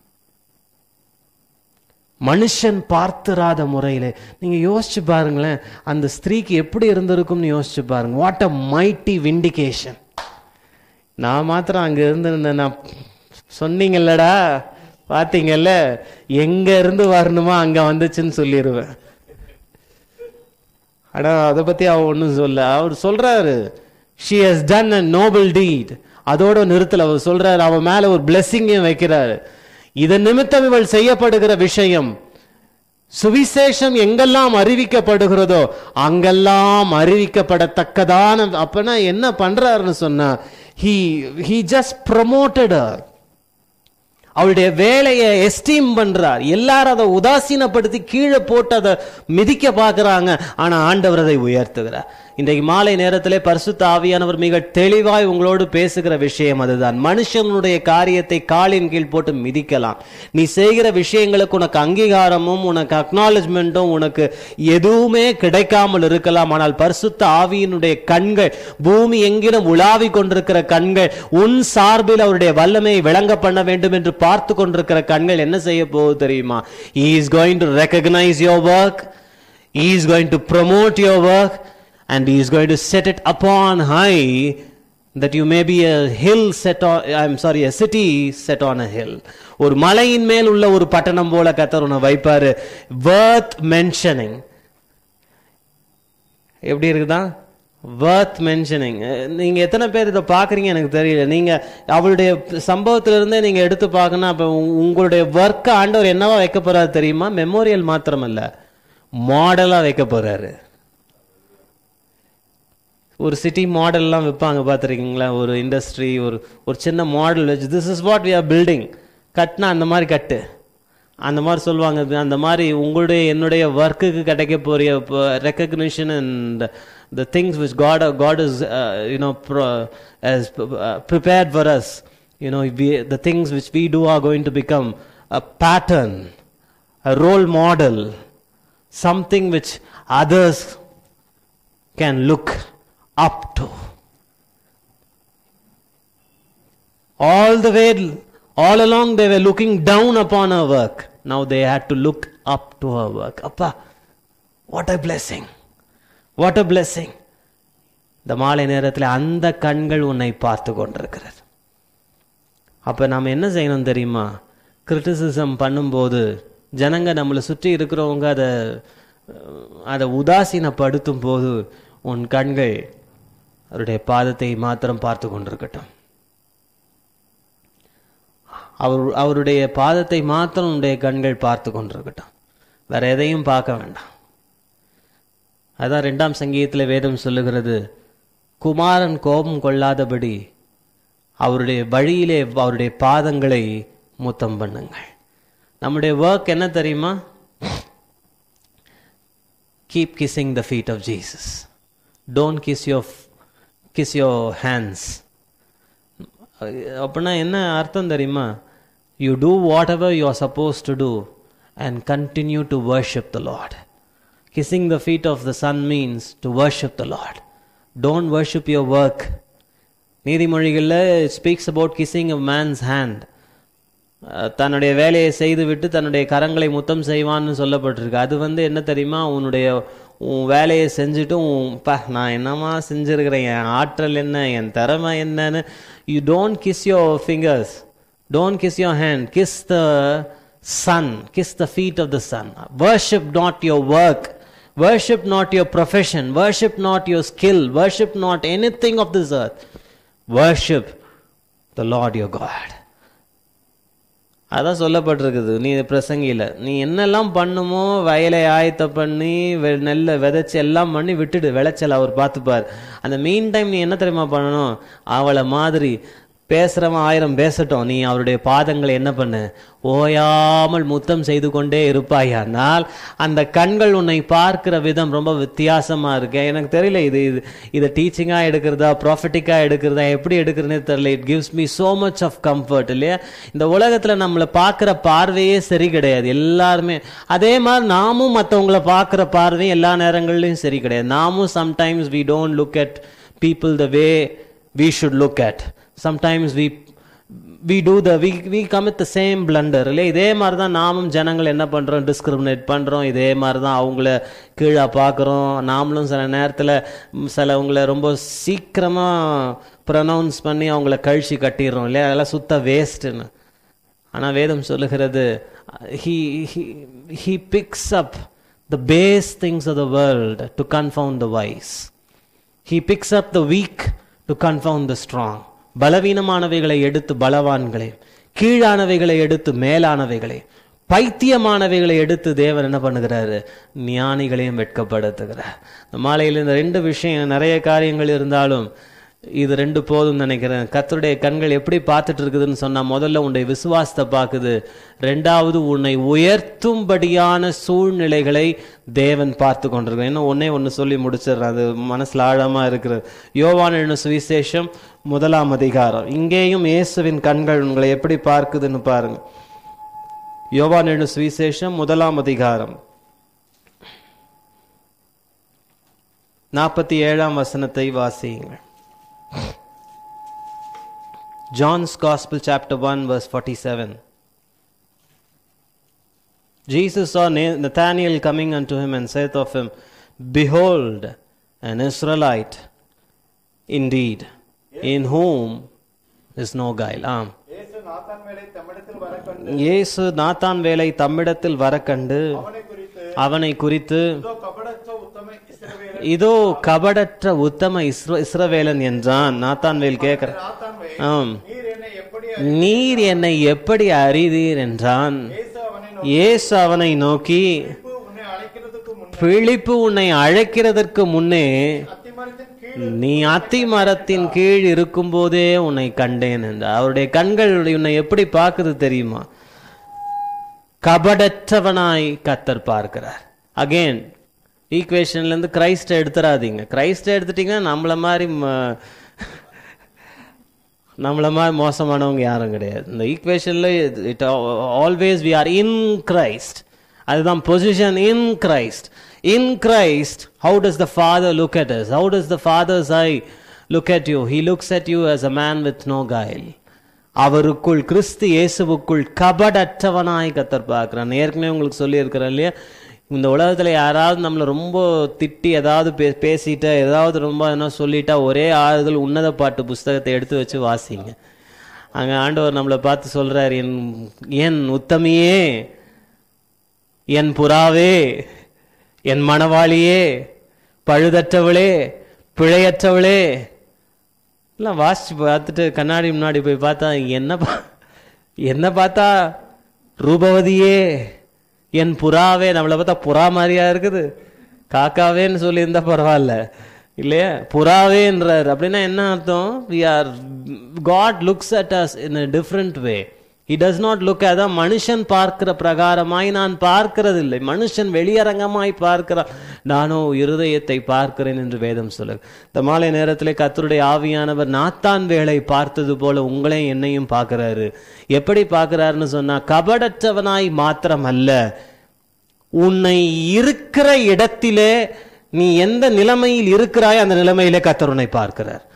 மனுஷன் பார்த்திராத முறையில நீங்க யோசிச்சு பாருங்களேன் அந்த ஸ்திரீக்கு எப்படி இருந்திருக்கும்னு யோசிச்சு பாருங்க வாட் அ மைட்டி விண்டிகேஷன் நான் மாத்திரம் அங்க இருந்து நான் சொன்னீங்கல்லடா பாத்தீங்கல்ல எங்க இருந்து வரணுமோ அங்க வந்துச்சுன்னு சொல்லிடுவேன் ஆனா அதை பத்தி அவ ஒன்றும் சொல்ல அவர் சொல்றாரு she has done a noble deed அதோட நிறுத்தல அவர் சொல்றாரு அவன் மேல ஒரு பிளெஸ்ஸிங்கையும் வைக்கிறாரு இதன் நிமித்தம் இவள் செய்யப்படுகிற விஷயம் சுவிசேஷம் எங்கெல்லாம் அறிவிக்கப்படுகிறதோ அங்கெல்லாம் அறிவிக்கப்படத்தக்கதான அப்பனா என்ன பண்றாருன்னு சொன்னா ஹி ஹி ஜஸ்ட் ப்ரமோட்டட் அவளுடைய வேலையை எஸ்டீம் பண்றார் எல்லாரும் அதை உதாசீனப்படுத்தி கீழே போட்டு அதை மிதிக்க பார்க்கறாங்க ஆனா ஆண்டவர் அதை உயர்த்துகிறார் இன்றைக்கு மாலை நேரத்திலே பரிசுத்த ஆவியானவர் மிக தெளிவாய் உங்களோடு பேசுகிற விஷயம் அதுதான் மனுஷனுடைய காரியத்தை காலின் கீழ் போட்டு மிதிக்கலாம் நீ செய்கிற விஷயங்களுக்கு உனக்கு அங்கீகாரமும் உனக்கு அக்னாலஜ்மெண்ட்டும் உனக்கு எதுவுமே கிடைக்காமல் இருக்கலாம் ஆனால் பரிசுத்த ஆவியினுடைய கண்கள் பூமி எங்கிலும் உலாவி கொண்டிருக்கிற கண்கள் உன் சார்பில் அவருடைய வல்லமையை விளங்க பண்ண வேண்டும் என்று பார்த்து கொண்டிருக்கிற கண்கள் என்ன செய்ய போகுது தெரியுமா he is going to recognize your work he is going to promote your work and he is going to set it upon high that you may be a hill set on i'm sorry a city set on a hill ஒரு மலையின் மேல் உள்ள ஒரு பட்டணம் போல கத்தர் உன்னை வைப்பாரு worth mentioning எப்படி இருக்குதா வர்த் மென்ஷனிங் நீங்க எத்தனை பேர் இதை பாக்குறீங்க எனக்கு தெரியல நீங்க அவளுடைய சம்பவத்துல இருந்தே நீங்க எடுத்து பார்க்கணும் அப்ப உ- உங்களுடைய ஒர்க் ஆண்டவர் என்னவா வைக்க போறாரு தெரியுமா மெமோரியல் மாத்திரமல்ல மாடலா வைக்க போறாரு ஒரு சிட்டி மாடல்லாம் விற்பாங்க பார்த்துருக்கீங்களா ஒரு இண்டஸ்ட்ரி ஒரு ஒரு சின்ன மாடல் வச்சு this is what we are building கட்டினா அந்த மாதிரி கட்டு அந்த மாதிரி சொல்லுவாங்க இது அந்த மாதிரி உங்களுடைய என்னுடைய ஒர்க்குக்கு கிடைக்க போறிய recognition and the things which God God is you know as prepared for us you know we, the things which we do are going to become a pattern, a role model, something which others can look up to. All the way, all along, they were looking down upon her work. Now they had to look up to her work. Appa, what a blessing! What a blessing! இந்த மாலை நேரத்தில் அந்த கண்கள் உன்னை பார்த்து கொண்டிருக்கிறது அப்போ நாம் என்ன செய்யணும் தெரியுமா கிரிட்டிசிசம் பண்ணும்போது ஜனங்க நம்மளை சுற்றி இருக்கிறவங்க அதை அஹ், அதை உதாசீனப்படுத்தும் போது உன் கண்கள் அவருடைய பாதத்தை மாத்திரம் பார்த்து கொண்டிருக்கட்டும் அவர் அவருடைய பாதத்தை மாத்திரம் உன்னுடைய கண்கள் பார்த்து கொண்டிருக்கட்டும் வேற எதையும் பார்க்க வேண்டாம் அதான் ரெண்டாம் சங்கீதத்தில் வேதம் சொல்லுகிறது குமாரன் கோபம் கொள்ளாதபடி அவருடைய வழியிலே அவருடைய பாதங்களை முத்தம் பண்ணுங்கள் நம்முடைய ஒர்க் என்ன தெரியுமா keep kissing the feet of Jesus don't kiss your kiss your hands அப்படின்னா என்ன அர்த்தம் தெரியுமா you do whatever you are suppose to do and continue to worship the Lord kissing the feet of the son means to worship the Lord don't worship your work நீதிமொழிகளில் speaks about kissing a man's hand தன்னுடைய வேலையை செய்துவிட்டு தன்னுடைய கரங்களை முத்தம் செய்வான்னு சொல்லப்பட்டிருக்கு அது வந்து என்ன தெரியுமா உன்னுடைய உன் வேலையை செஞ்சுட்டு உன் பா நான் என்னமா செஞ்சிருக்கிறேன் என் ஆற்றல் என்ன என் திறமை என்னன்னு you don't kiss your fingers don't kiss your hand kiss the son kiss the feet of the son worship not your work worship not your profession worship not your skill worship not anything of this earth worship the lord your god அதான் சொல்லப்பட்டிருக்குது நீ பிரசங்கியில் நீ என்னெல்லாம் பண்ணுமோ வயலை ஆயத்த பண்ணி வெ- நெல்லை விதைச்சு எல்லாம் பண்ணி விட்டுடு விளைச்சல் அவர் பார்த்துப்பார் அந்த மீன் டைம் நீ என்ன தெரியுமா பண்ணணும் அவளை மாதிரி பேசுறவன் ஆயிரம் பேசட்டும் நீ அவருடைய பாதங்களை என்ன பண்ணு ஓயாமல் முத்தம் செய்து கொண்டே இருப்பாயானால் அந்த கண்கள் உன்னை பார்க்கிற விதம் ரொம்ப வித்தியாசமா இருக்கு எனக்கு தெரியல இது இது இதை டீச்சிங்கா எடுக்கிறதா ப்ராஃபிட்டிக்கா எடுக்கிறதா எப்படி எடுக்கிறதுனே தெரியல it gives me so much of comfort இல்லையா இந்த உலகத்துல நம்மளை பார்க்குற பார்வையே சரி கிடையாது எல்லாருமே அதே மாதிரி நாமும் மற்றவங்கள பார்க்குற பார்வையும் எல்லா நேரங்கள்லையும் சரி கிடையாது நாமும் sometimes we don't look at people the way we should look at sometimes we we do the we we commit the same blunder இல்லையா இதே மாதிரி தான் நாமும் ஜனங்கள் என்ன பண்றோம் டிஸ்கிரிமினேட் பண்றோம் இதே மாதிரி தான் அவங்கள கீழே பார்க்குறோம் நாமளும் சில நேரத்தில் சிலவங்கள ரொம்ப சீக்கிரமா ப்ரொனவுன்ஸ் பண்ணி அவங்கள கழிச்சு கட்டிடுறோம் இல்லையா அதெல்லாம் சுத்த வேஸ்ட்டுன்னு ஆனா வேதம் சொல்லுகிறது he he he picks up the base things of the world to confound the wise he picks up the weak to confound the strong பலவீனமானவைகளை எடுத்து பலவான்களை கீழானவைகளை எடுத்து மேலானவைகளை பைத்தியமானவைகளை எடுத்து தேவன் என்ன பண்ணுகிறாரு ஞானிகளையும் வெட்கப்படுத்துகிறார் இந்த மாலையில் இந்த ரெண்டு விஷயம் நிறைய காரியங்கள் இருந்தாலும் இது ரெண்டு போதும் நினைக்கிறேன் கர்த்தருடைய கண்கள் எப்படி பார்த்துட்டு இருக்குதுன்னு சொன்னா முதல்ல உன்னுடைய விசுவாசத்தை பார்க்குது ரெண்டாவது உன்னை உயர்த்தும்படியான சூழ்நிலைகளை தேவன் பார்த்து கொண்டிருக்கிறார் இன்னும் ஒன்னே ஒன்று சொல்லி முடிச்சிடுறேன் அது மனசுல ஆழமா இருக்கிறது யோவான் என்னும் சுவிசேஷம் முதலாம் அதிகாரம் இங்கேயும் இயேசுவின் கண்கள் உங்களை எப்படி பார்க்குதுன்னு பாருங்க யோவான் என்னும் சுவிசேஷம் முதலாம் அதிகாரம் நாற்பத்தி ஏழாம் வசனத்தை வாசியுங்கள் John's Gospel, chapter 1, verse 47. Jesus saw Na- Nathanael coming unto him and saith of him, Behold, an Israelite indeed, in whom is no guile. ஆம் இயேசு நாத்தான் மேலே தம்மிடத்தில் வர கண்டு இயேசு நாத்தான் வேலை தம்மிடத்தில் வரக்கண்டு அவனை குறித்து அவனை குறித்து இதோ கபடற்ற உத்தம இஸ்ரவேலன் இதோ கபடற்ற உத்தம இஸ்ர இஸ்ரவேலன் என்றான் நாத்தான்வேல் கேட்கிற நாத்தான்வே ஆம் நீர் என்னை எப்படி நீர் என்னை எப்படி அறிதீர் என்றான் இயேசு அவனை இயேசு அவனை நோக்கி நோக்கி உன்னை அழைக்கிறதுக்கு முன் பிழிப்பு உன்னை அழைக்கிறதற்கு முன்னே அத்திமரத்தின் கீழ் நீ அத்தி மரத்தின் கீழ் இருக்கும்போதே உன்னை கண்டேன் என்றார் அவருடைய கண்கள் உன்னை எப்படி பார்க்குது தெரியுமா கபடற்றவனாய் கத்தர் பார்க்கிறார் அகைன் ஈக்குவேஷன்ல இருந்து கிரைஸ்ட எடுத்துறாதீங்க கிரைஸ்ட எடுத்துட்டீங்கன்னா நம்மள மாதிரி ம- நம்மள மாதிரி மோசமானவங்க யாரும் கிடையாது இந்த ஈக்குவேஷன்ல it always we are in Christ அதுதான் position in Christ in Christ how does the father look at us how does the father's eye look at you he looks at you as a man with no guile அவருக்குள் கிறிஸ்து இயேசுவுக்குள் கபடற்றவனாய் கத்தர் பார்க்கிறான் ஏற்கனவே உங்களுக்கு சொல்லியிருக்கிறேன் இல்லையா இந்த உலகத்துல யாராவது நம்மளை ரொம்ப திட்டி ஏதாவது பே பேசிட்டா ஏதாவது ரொம்ப என்ன சொல்லிட்டா ஒரே ஆறுதல் உன்னத பாட்டு புஸ்தகத்தை எடுத்து வச்சு வாசிங்க அங்க ஆண்டவர் நம்மளை பார்த்து சொல்றார் என் என் உத்தமியே என் புறாவே என் மணவாளியே பழுதற்றவளே பிழையற்றவளே எல்லாம் வாசிச்சு பார்த்துட்டு கண்ணாடி முன்னாடி போய் பார்த்தா என்ன பா என்ன பார்த்தா ரூபவதியே என் புறாவே நம்மளை பார்த்தா புறா மாதிரியா இருக்குது காக்காவேன்னு சொல்லியிருந்தா பரவாயில்ல இல்லையா புறாவேன்றார் அப்படின்னா என்ன அர்த்தம் we are God looks at us in a different way he does not look அதான் மனுஷன் பார்க்கிற பிரகாரமாய் நான் பார்க்கிறதில்லை மனுஷன் வெளியரங்கமாய் பார்க்கிறான் நானோ இருதயத்தை பார்க்கிறேன் என்று வேதம் சொல்லு இந்த மாலை நேரத்திலே கர்த்தருடைய ஆவியானவர் நாத்தான் வேலை பார்த்தது போல உங்களையும் என்னையும் பார்க்கிறாரு எப்படி பார்க்கிறாருன்னு சொன்னா கபடற்றவனாய் மாத்திரம் அல்ல உன்னை இருக்கிற இடத்திலே நீ எந்த நிலைமையில் இருக்கிறாய் அந்த நிலைமையிலே கர்த்தர் உன்னை பார்க்கிறார்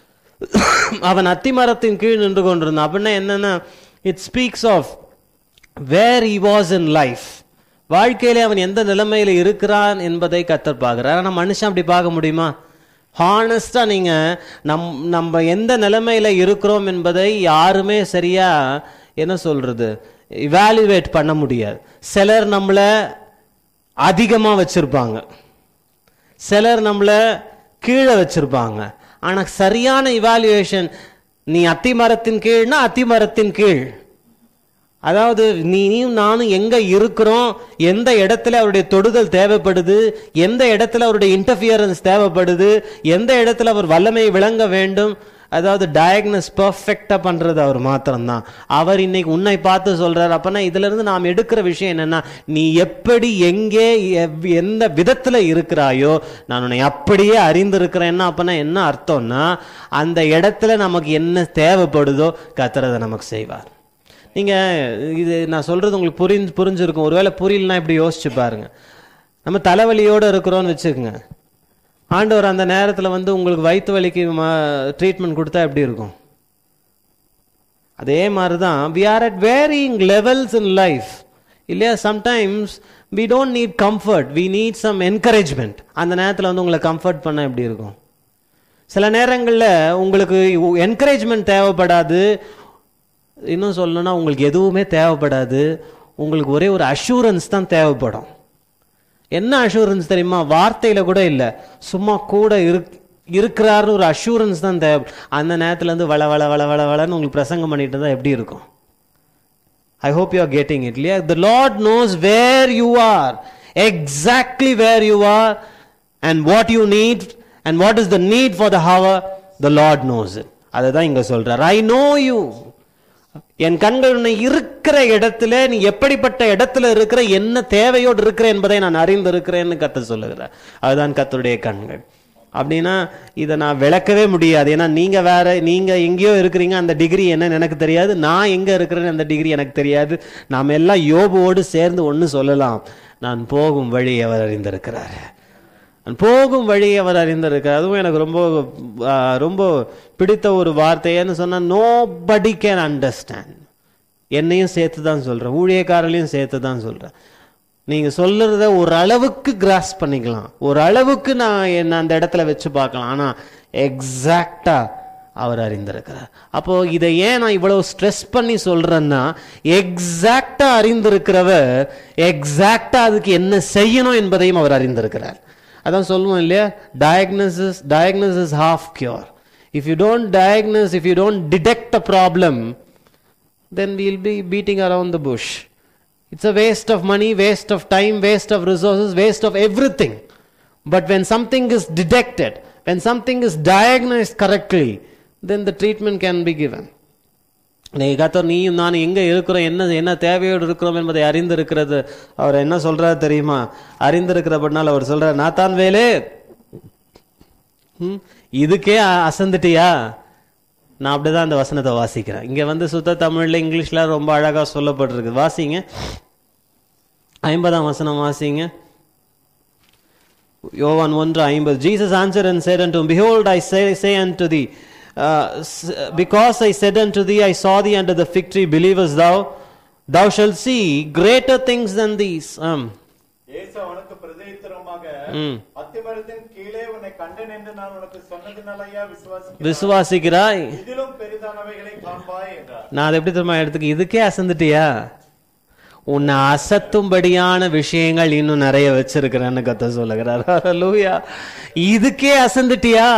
அவன் அத்திமரத்தின் கீழ் நின்று கொண்டிருந்தான் அப்படின்னா என்னன்னா it speaks of where he was in life வாழ்க்கையிலே அவன் எந்த நிலைமையில இருக்கிறான் என்பதை கத்தர் பார்க்கிறார் ஆனா மனுஷன் அப்படி பார்க்க முடியுமா ஹானஸ்டா நீங்க நம் நம்ம எந்த நிலைமையில இருக்கிறோம் என்பதை யாருமே சரியா என்ன சொல்றது இவாலுவேட் பண்ண முடியாது சிலர் நம்மள அதிகமா வச்சிருப்பாங்க சிலர் நம்மள கீழே வச்சிருப்பாங்க ஆனா சரியான இவாலுவேஷன் நீ அத்தி மரத்தின் கீழ்னா அத்தி மரத்தின் கீழ் அதாவது நீயும் நானும் எங்க இருக்கிறோம் எந்த இடத்துல அவருடைய தொடுதல் தேவைப்படுது எந்த இடத்துல அவருடைய இன்டர்ஃபியரன்ஸ் தேவைப்படுது எந்த இடத்துல அவர் வல்லமை விளங்க வேண்டும் அதாவது டயக்னஸ் பர்ஃபெக்டா பண்றது அவர் மாத்திரம்தான் அவர் இன்னைக்கு உன்னை பார்த்து சொல்றாரு அப்பனா இதுல இருந்து நாம் எடுக்கிற விஷயம் என்னன்னா நீ எப்படி எங்கே எவ்- எந்த விதத்துல இருக்கிறாயோ நான் உன்னை அப்படியே அறிந்திருக்கிறேன்னா அப்பனா என்ன அர்த்தம்னா அந்த இடத்துல நமக்கு என்ன தேவைப்படுதோ கத்துறதை நமக்கு செய்வார் நீங்க இது நான் சொல்றது உங்களுக்கு புரிஞ்சு புரிஞ்சிருக்கும் ஒருவேளை புரியலனா இப்படி யோசிச்சு பாருங்க நம்ம தலைவலியோட இருக்கிறோம்னு வச்சுக்கோங்க ஆண்டவர் அந்த நேரத்துல வந்து உங்களுக்கு வயிற்று வலிக்கு ட்ரீட்மெண்ட் கொடுத்தா எப்படி இருக்கும் அதே மாதிரி தான் we are at varying levels in life இல்லையா sometimes we don't need comfort we need some encouragement அந்த நேரத்துல வந்து உங்களை கம்ஃபர்ட் பண்ண எப்படி இருக்கும் சில நேரங்கள்ல உங்களுக்கு என்கரேஜ்மெண்ட் தேவைப்படாது இன்னும் சொல்லணும்னா உங்களுக்கு எதுவுமே தேவைப்படாது உங்களுக்கு ஒரே ஒரு அஷூரன்ஸ் தான் தேவைப்படும் என்ன அஷூரன்ஸ் தெரியுமா வார்த்தையில கூட இல்ல சும்மா கூட இருக் இருக்கிறாருன்னு ஒரு அஷூரன்ஸ் தான் தேவை அந்த நேரத்துல இருந்து வள வள வள வள வளன்னு உங்களுக்கு பிரசங்கம் பண்ணிட்டு இருந்தா எப்படி இருக்கும் I hope you are getting it இல்லையா the Lord knows where you are exactly where you are and what you need and what is the need for the hour the Lord knows it அதை தான் இங்க சொல்றார் I know you என் கண்கள் உன்னை இருக்கிற இடத்துல நீ எப்படிப்பட்ட இடத்துல இருக்கிற என்ன தேவையோடு இருக்கிற என்பதை நான் அறிந்திருக்கிறேன்னு கத்த சொல்லுகிறார் அதுதான் கத்தருடைய கண்கள் அப்படின்னா இதை நான் விளக்கவே முடியாது ஏன்னா நீங்க வேற நீங்க எங்கேயோ இருக்கிறீங்க அந்த டிகிரி என்னன்னு எனக்கு தெரியாது நான் எங்க இருக்கிறேன்னு அந்த டிகிரி எனக்கு தெரியாது நாம் எல்லாம் யோபுவோடு சேர்ந்து ஒன்று சொல்லலாம் நான் போகும் வழி அவர் அறிந்திருக்கிறார் நான் போகும் வழி அவர் அறிந்திருக்கிறார் அதுவும் எனக்கு ரொம்ப ஆ, ரொம்ப பிடித்த ஒரு வார்த்தைன்னு சொன்னா நோ படி கேன் அண்டர்ஸ்டாண்ட் என்னையும் சேர்த்து தான் சொல்றேன் ஊழியக்காரர்களையும் சேர்த்து தான் சொல்றேன் நீங்க சொல்றத ஒரு அளவுக்கு கிராஸ் பண்ணிக்கலாம் ஒரு அளவுக்கு நான் என்ன அந்த இடத்துல வச்சு பார்க்கலாம் ஆனா எக்ஸாக்டா அவர் அறிந்திருக்கிறார் அப்போ இதை ஏன் நான் இவ்வளவு ஸ்ட்ரெஸ் பண்ணி சொல்றேன்னா எக்ஸாக்டா அறிந்திருக்கிறவர் எக்ஸாக்டா அதுக்கு என்ன செய்யணும் என்பதையும் அவர் அறிந்திருக்கிறார் அதான் சொல்லுவோம் இல்லையா diagnosis diagnosis half cure if you don't diagnose if you don't detect a problem then we'll be beating around the bush. It's a waste of money, waste of time, waste of resources, waste of everything. But when something is detected, when something is diagnosed correctly, then the treatment can be given. நீ கத்தர் நீயும் நான் எங்க இருக்கிறோம் என்ன என்ன தேவையோடு இருக்கிறோம் என்பதை அறிந்திருக்கிறது அவர் என்ன சொல்றாரு தெரியுமா அறிந்திருக்கிறபடினால் அவர் சொல்றார் நாத்தான் வேலே ம், இதுக்கே அ- அசந்துட்டியா நான் அப்படிதான் அந்த வசனத்தை வாசிக்கிறேன் இங்க வந்து சுத்த தமிழ்ல இங்கிலீஷ்ல ரொம்ப அழகா சொல்லப்பட்டிருக்கு வாசிங்க ஐம்பதாம் வசனம் வாசிங்க யோவான் ஒன்று ஐம்பது Jesus answer and said unto him, Behold, I say, say unto thee, uh, s- because I said unto thee, I saw thee under the fig tree, believest thou? Thou shalt see greater things than these. Um, இயேசு அவனுக்கு பிரதித்திரமாக ம். அத்திமரத்தின் கீழே உன்னை கண்டேன் என்று நான் உனக்கு சொன்னதினாலயா விசுவாசிக்கிறேன் விசுவாசிக்கிறாய் இதிலும் பெரிதானவைகளை காண்பாய் என்றார் நான் அதை எப்படி தெரியுமா எடுத்துக்க இதுக்கே அசந்துட்டியா உன்னை அசத்தும்படியான விஷயங்கள் இன்னும் நிறைய வச்சிருக்கிறேன்னு கத்த சொல்லுகிறார் லூயா இதுக்கே அசந்துட்டியா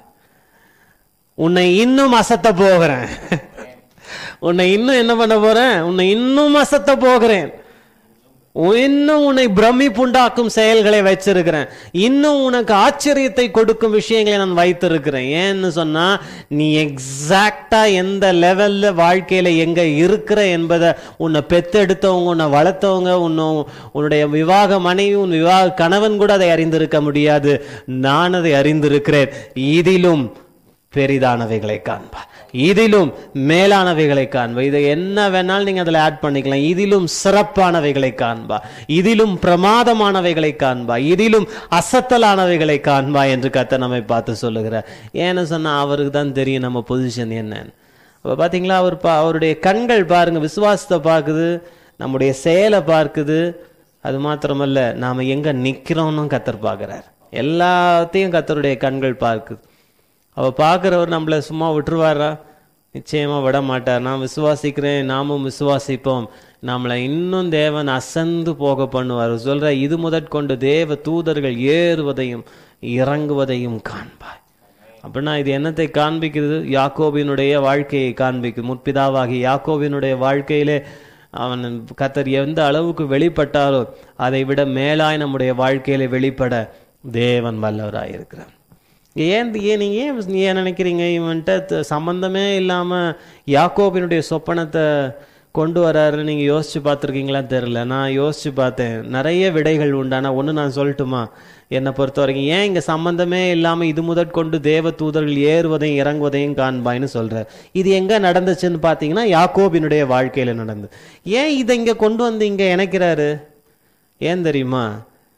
உன்னை இன்னும் அசத்த போகிறேன் உன்னை இன்னும் என்ன பண்ண போறேன் உன்னை இன்னும் அசத்த போகிறேன் இன்னும் உன்னை பிரமிப்புண்டாக்கும் செயல்களை வச்சிருக்கிறேன் இன்னும் உனக்கு ஆச்சரியத்தை கொடுக்கும் விஷயங்களை நான் வைத்திருக்கிறேன் ஏன்னு சொன்னா நீ எக்ஸாக்டா எந்த லெவல்ல வாழ்க்கையில எங்க இருக்கிற என்பதை உன்னை பெத்தெடுத்தவங்க உன்னை வளர்த்தவங்க உன்னை உன்னுடைய விவாக மனைவி உன் விவாக கணவன் கூட அதை அறிந்திருக்க முடியாது நான் அதை அறிந்திருக்கிறேன் இதிலும் பெரிதானவைகளை காண்பா இதிலும் மேலானவைகளை காண்பா இதை என்ன வேணாலும் நீங்க அதுல ஆட் பண்ணிக்கலாம் இதிலும் சிறப்பானவைகளை காண்பா இதிலும் பிரமாதமானவைகளை காண்பா இதிலும் அசத்தலானவைகளை காண்பா என்று கத்த நம்மை பார்த்து சொல்லுகிறார் ஏன்னு சொன்னா அவருக்கு தான் தெரியும் நம்ம பொசிஷன் என்னன்னு அப்ப பாத்தீங்களா அவர் பா அவருடைய கண்கள் பாருங்க விசுவாசத்தை பார்க்குது நம்முடைய செயலை பார்க்குது அது மாத்திரமல்ல நாம எங்க நிக்கிறோம்னு கத்தர் பார்க்கிறார் எல்லாத்தையும் கத்தருடைய கண்கள் பார்க்குது அவ பார்க்கிறவர் நம்மள சும்மா விட்டுருவாரா நிச்சயமா விட மாட்டார் நான் விசுவாசிக்கிறேன் நாமும் விசுவாசிப்போம் நம்மளை இன்னும் தேவன் அசந்து போக பண்ணுவார் சொல்ற இது முதற்கொண்டு தேவ தூதர்கள் ஏறுவதையும் இறங்குவதையும் காண்பாய் அப்படின்னா இது என்னத்தை காண்பிக்கிறது யாக்கோபினுடைய வாழ்க்கையை காண்பிக்குது முற்பிதாவாகி யாக்கோபினுடைய வாழ்க்கையிலே அவன் கத்தர் எந்த அளவுக்கு வெளிப்பட்டாரோ அதை விட மேலாய் நம்முடைய வாழ்க்கையில வெளிப்பட தேவன் வல்லவராய் இருக்கிறார் ஏன் ஏன் நீங்க ஏன் நீ ஏன் நினைக்கிறீங்க இவன்கிட்ட த- சம்பந்தமே இல்லாம யாக்கோபினுடைய சொப்பனத்தை கொண்டு வராருன்னு நீங்க யோசிச்சு பார்த்துருக்கீங்களான்னு தெரியல நான் யோசிச்சு பார்த்தேன் நிறைய விடைகள் உண்டு ஆனா ஒண்ணு நான் சொல்லட்டுமா என்னை பொறுத்த வரைக்கும் ஏன் இங்க சம்பந்தமே இல்லாம இது முதற்கொண்டு தேவ தூதர்கள் ஏறுவதையும் இறங்குவதையும் காண்பாய்ன்னு சொல்றார் இது எங்க நடந்துச்சுன்னு பார்த்தீங்கன்னா யாக்கோபினுடைய வாழ்க்கையில நடந்து ஏன் இதை இங்க கொண்டு வந்து இங்க இணைக்கிறாரு ஏன் தெரியுமா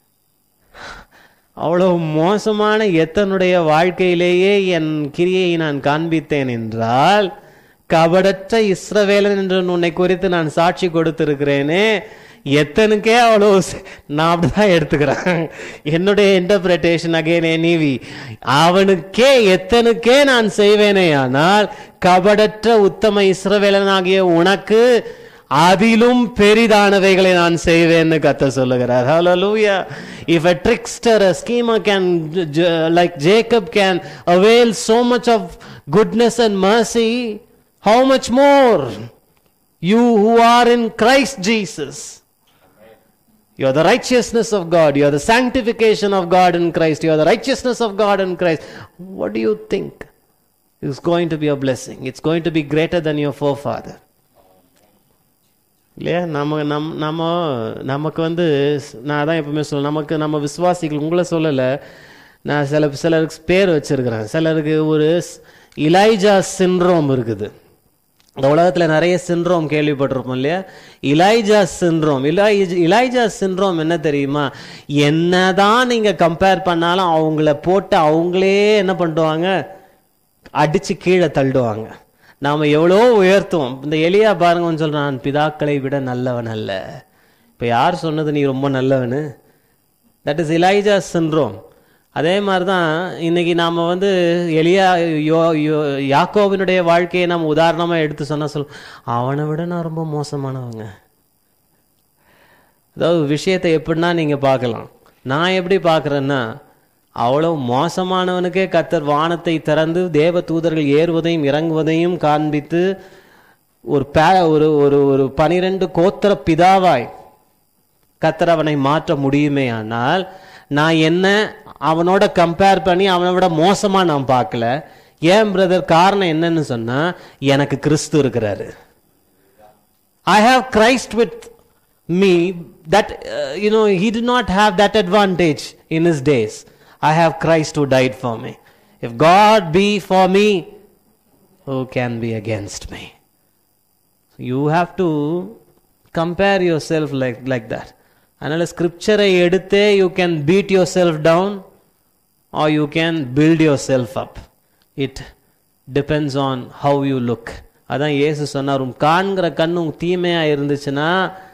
அவ்வளவு மோசமான எத்தனுடைய வாழ்க்கையிலேயே என் கிரியை நான் காண்பித்தேன் என்றால் கபடற்ற இஸ்ரவேலன் என்று உன்னை குறித்து நான் சாட்சி கொடுத்திருக்கிறேனே எத்தனுக்கே அவ்வளோ ச- நான் அப்படிதான் எடுத்துக்கிறேன் என்னுடைய இன்டர்பிரேஷன் அகைன் நீவி அவனுக்கே எத்தனுக்கே நான் செய்வேனே ஆனால் கபடற்ற உத்தம இஸ்ரவேலனாகிய உனக்கு அதிலும் பெரிதானவைகளை நான் செய்வேன்னு கத்த சொல்லுகிறார் hallelujah if a trickster a schemer can j- j- like jacob can avail so much of goodness and mercy how much more you who are in christ jesus you are the righteousness of god you are the sanctification of god in christ you are the righteousness of god in christ what do you think is going to be a blessing it's going to be greater than your forefather இல்லையா நம்ம நம் நம்ம நமக்கு வந்து ஸ்- நான் தான் எப்பவுமே சொல்ல நமக்கு நம்ம விசுவாசிகள் உங்களை சொல்லலை நான் சில சிலருக்கு பேர் வச்சிருக்கிறேன் சிலருக்கு ஒரு ஸ்- இலைஜா சின்ரோம் இருக்குது இந்த உலகத்தில் நிறைய சின்ரோம் கேள்விப்பட்டிருப்போம் இல்லையா இலைஜா சின்ரோம் இலை இலைஜா சின்ரோம் என்ன தெரியுமா என்னதான் நீங்க கம்பேர் பண்ணாலும் அவங்கள போட்டு அவங்களே என்ன பண்ணுவாங்க அடிச்சு கீழே தள்ளுவாங்க நாம எவ்வளோ உயர்த்துவோம் இந்த எலியா பாருங்கன்னு சொல்றான் பிதாக்களை விட நல்லவன் அல்ல இப்ப யார் சொன்னது நீ ரொம்ப நல்லவனு தட் இஸ் இலைஜா சின்ரோம் அதே மாதிரி தான் இன்னைக்கு நாம வந்து எலியா யோ யோ யாக்கோபினுடைய வாழ்க்கையை நம்ம உதாரணமா எடுத்து சொன்னா சொல் அவனை விட நான் ரொம்ப மோசமானவங்க அதாவது விஷயத்தை எப்படின்னா நீங்க பார்க்கலாம் நான் எப்படி பார்க்கறேன்னா அவ்வளவு மோசமானவனுக்கே கத்தர் வானத்தை திறந்து தேவ தூதர்கள் ஏறுவதையும் இறங்குவதையும் காண்பித்து ஒரு பே ஒரு ஒரு ஒரு பனிரெண்டு கோத்திர பிதாவாய் கத்தர் அவனை மாற்ற முடியுமே ஆனால் நான் என்ன அவனோட கம்பேர் பண்ணி அவனை விட மோசமா நான் பார்க்கல ஏன் பிரதர் காரணம் என்னன்னு சொன்னா எனக்கு கிறிஸ்து இருக்கிறாரு I have Christ with me that, uh, you know, he did not have that advantage in his days. I have Christ who died for me. If God be for me, who can be against me you have to compare yourself like like that அதனால ஸ்கிரிப்சரை எடுத்தே you can beat yourself down or you can build yourself up it depends on how you look அதான் இயேசு சொன்னார் உன் காண்கிற கண்ணு உன் தீமையா இருந்துச்சுன்னா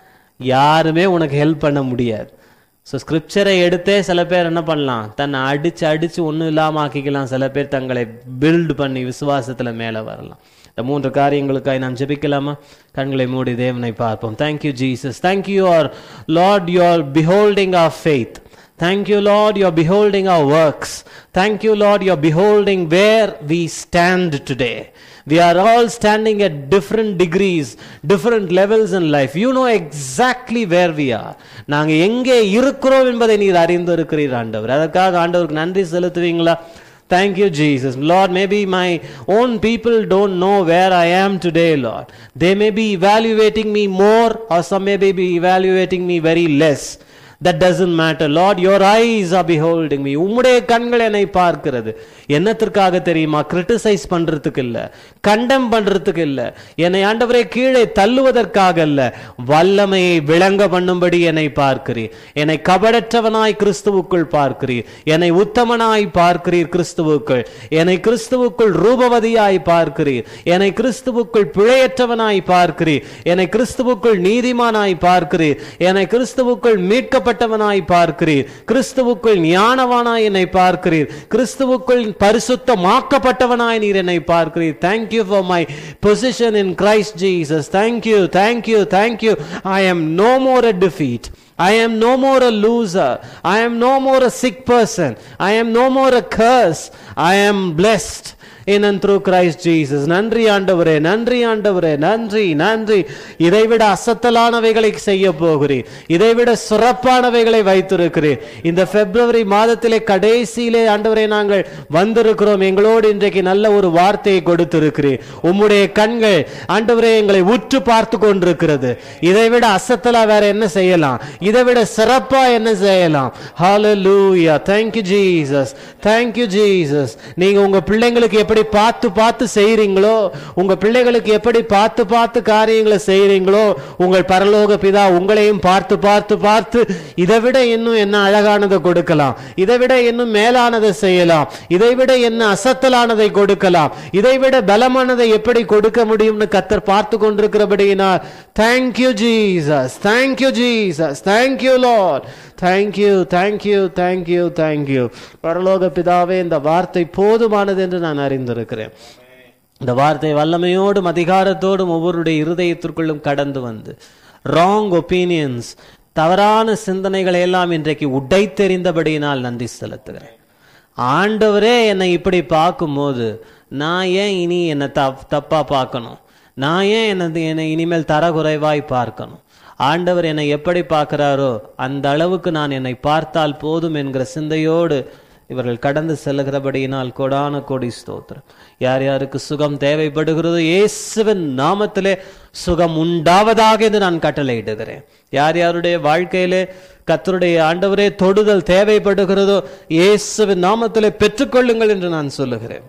யாருமே உனக்கு ஹெல்ப் பண்ண முடியாது ஸோ ஸ்கிரிப்சரை எடுத்தே சில பேர் என்ன பண்ணலாம் தன்னை அடிச்சு அடிச்சு ஒன்றும் இல்லாமல் ஆக்கிக்கலாம் சில பேர் தங்களை பில்ட் பண்ணி விசுவாசத்தில் மேலே வரலாம் இந்த மூன்று காரியங்களுக்காய் நாம் ஜெபிக்கலாமா கண்களை மூடி தேவனை பார்ப்போம் thank you Jesus thank you our Lord you are beholding our faith Thank you, Lord, you're beholding our works. Thank you, Lord, you're beholding where we stand today. We are all standing at different degrees, different levels in life. You know exactly where we are. நாங்கள் எங்கே இருக்கிறோம் என்பதை நீர் அறிந்திருக்கிறீர் ஆண்டவர் அதற்காக ஆண்டவருக்கு நன்றி செலுத்துவீங்களா Thank you, Jesus. Lord, maybe my own people don't know where I am today, Lord. They may be evaluating me more, or some may be evaluating me very less. That doesn't matter. Lord, your eyes are beholding me. உம்முடைய கண்கள் என்னை பார்க்கிறது என்னத்திற்காக தெரியுமா criticise பண்றதுக்கு இல்ல கண்டம் பண்றதுக்கு இல்ல என்னை ஆண்டவரே கீழே தள்ளுவதற்காக அல்ல வல்லமையை விளங்க பண்ணும்படி என்னை பார்க்கிறீர் என்னை கபடற்றவனாய் கிறிஸ்துவுக்குள் பார்க்கிறீர் என்னை உத்தமனாய் பார்க்கிறீர் கிறிஸ்துவுக்குள் என்னை கிறிஸ்துவுக்குள் ரூபவதியாய் பார்க்கிறீர் என்னை கிறிஸ்துவுக்குள் பிழையற்றவனாய் பார்க்கிறீர் என்னை கிறிஸ்துவுக்குள் நீதிமானாய் பார்க்கிறீர் என்னை கிறிஸ்துவுக்குள் மீட்கப்பட்டவனாய் பார்க்கிறீர் கிறிஸ்துவுக்குள் ஞானவானாய் என்னை பார்க்கிறீர் கிறிஸ்துவுக்குள் பரிசுத்தமாக்கப்பட்டவனாய் நீர் என்னை பார்க்கிறீர் thank you for my position in Christ Jesus thank you thank you thank you I am no more a defeat I am no more a loser. I am no more a sick person. I am no more a curse. I am blessed in and through Christ Jesus. நன்றி ஆண்டவரே நன்றி ஆண்டவரே நன்றி நன்றி இதைவிட அசத்தலானவைகளை செய்ய போகிறீர் இதைவிட சிறப்பானவைகளை வைத்திருக்கிறீர் இந்த பிப்ரவரி மாதத்திலே கடைசியிலே ஆண்டவரே நாங்கள் வந்திருக்கிறோம் எங்களோடு இன்றைக்கு நல்ல ஒரு வார்த்தையை கொடுத்திருக்கிறீர் உம்முடைய கண்கள் ஆண்டவரே எங்களை உற்று பார்த்து கொண்டிருக்கிறது இதைவிட அசத்தலா வேற என்ன செய்யலாம் இதை விட சிறப்பா என்ன செய்யலாம் ஹalleluya thank you jesus thank you jesus நீங்க உங்க பிள்ளைங்களுக்கு எப்படி பார்த்து பார்த்து செய்றீங்களோ உங்க பிள்ளைகளுக்கு எப்படி பார்த்து பார்த்து காரியங்களை செய்றீங்களோ உங்கள் பரலோக பிதா உங்களையும் பார்த்து பார்த்து பார்த்து இதை விட இன்னும் என்ன அழகானதை கொடுக்கலாம் இதை விட இன்னும் மேலானதை செய்யலாம் இதை விட என்ன அசத்தலானதை கொடுக்கலாம் இதை விட பலமானதை எப்படி கொடுக்க முடியும்னு கத்தர் பார்த்து கொண்டிருக்கிறபடியினால் thank you Jesus thank you Jesus thank you Lord thank you thank you thank you thank you பரலோக பிதாவே இந்த வார்த்தை போதுமானது என்று நான் அறிந்திருக்கிறேன் இந்த வார்த்தை வல்லமையோடும் அதிகாரத்தோடும் ஒவ்வொருடைய இருதயத்திற்குள்ளும் கடந்து வந்து ராங் ஒப்பீனியன்ஸ் தவறான சிந்தனைகளை எல்லாம் இன்றைக்கு உடைத்தெறிந்தபடியினால் நன்றி செலுத்துகிறேன் ஆண்டவரே என்னை இப்படி பார்க்கும்போது நான் ஏன் இனி என்னை தப் தப்பா பார்க்கணும் நான் ஏன் என்னது என்னை இனிமேல் தரகுறைவாய் பார்க்கணும் ஆண்டவர் என்னை எப்படி பார்க்கிறாரோ அந்த அளவுக்கு நான் என்னை பார்த்தால் போதும் என்கிற சிந்தையோடு இவர்கள் கடந்து செல்லுகிறபடியினால் கொடான கோடி ஸ்தோத்திரம் யார் யாருக்கு சுகம் தேவைப்படுகிறதோ இயேசுவின் நாமத்திலே சுகம் உண்டாவதாக என்று நான் கட்டளையிடுகிறேன் யார் யாருடைய வாழ்க்கையிலே கத்தருடைய ஆண்டவரே தொடுதல் தேவைப்படுகிறதோ இயேசுவின் நாமத்திலே பெற்றுக்கொள்ளுங்கள் என்று நான் சொல்லுகிறேன்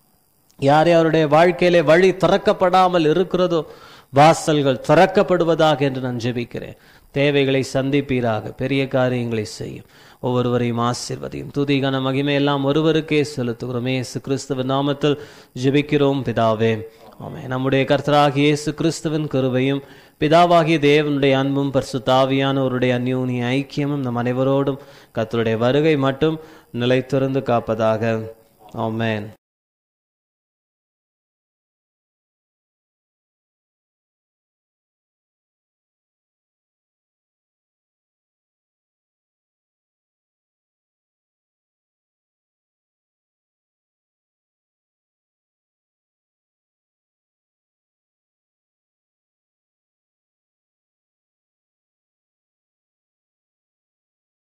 யார் யாருடைய வாழ்க்கையிலே வழி திறக்கப்படாமல் இருக்கிறதோ வாசல்கள் திறக்கப்படுவதாக என்று நான் ஜெபிக்கிறேன் தேவைகளை சந்திப்பீராக பெரிய காரியங்களை செய்யும் ஒவ்வொருவரையும் ஆசிர்வதியும் துதிகன மகிமை எல்லாம் ஒருவருக்கே செலுத்துகிறோம் இயேசு கிறிஸ்துவின் நாமத்தில் ஜெபிக்கிறோம் பிதாவே ஆமே நம்முடைய கர்த்தராகிய இயேசு கிறிஸ்துவின் கிருபையும் பிதாவாகிய தேவனுடைய அன்பும் பரிசுத்தாவியானவருடைய அந்யூனிய ஐக்கியமும் நம் அனைவரோடும் கர்த்தருடைய வருகை மட்டும் நிலைத்திருந்து காப்பதாக ஆமென்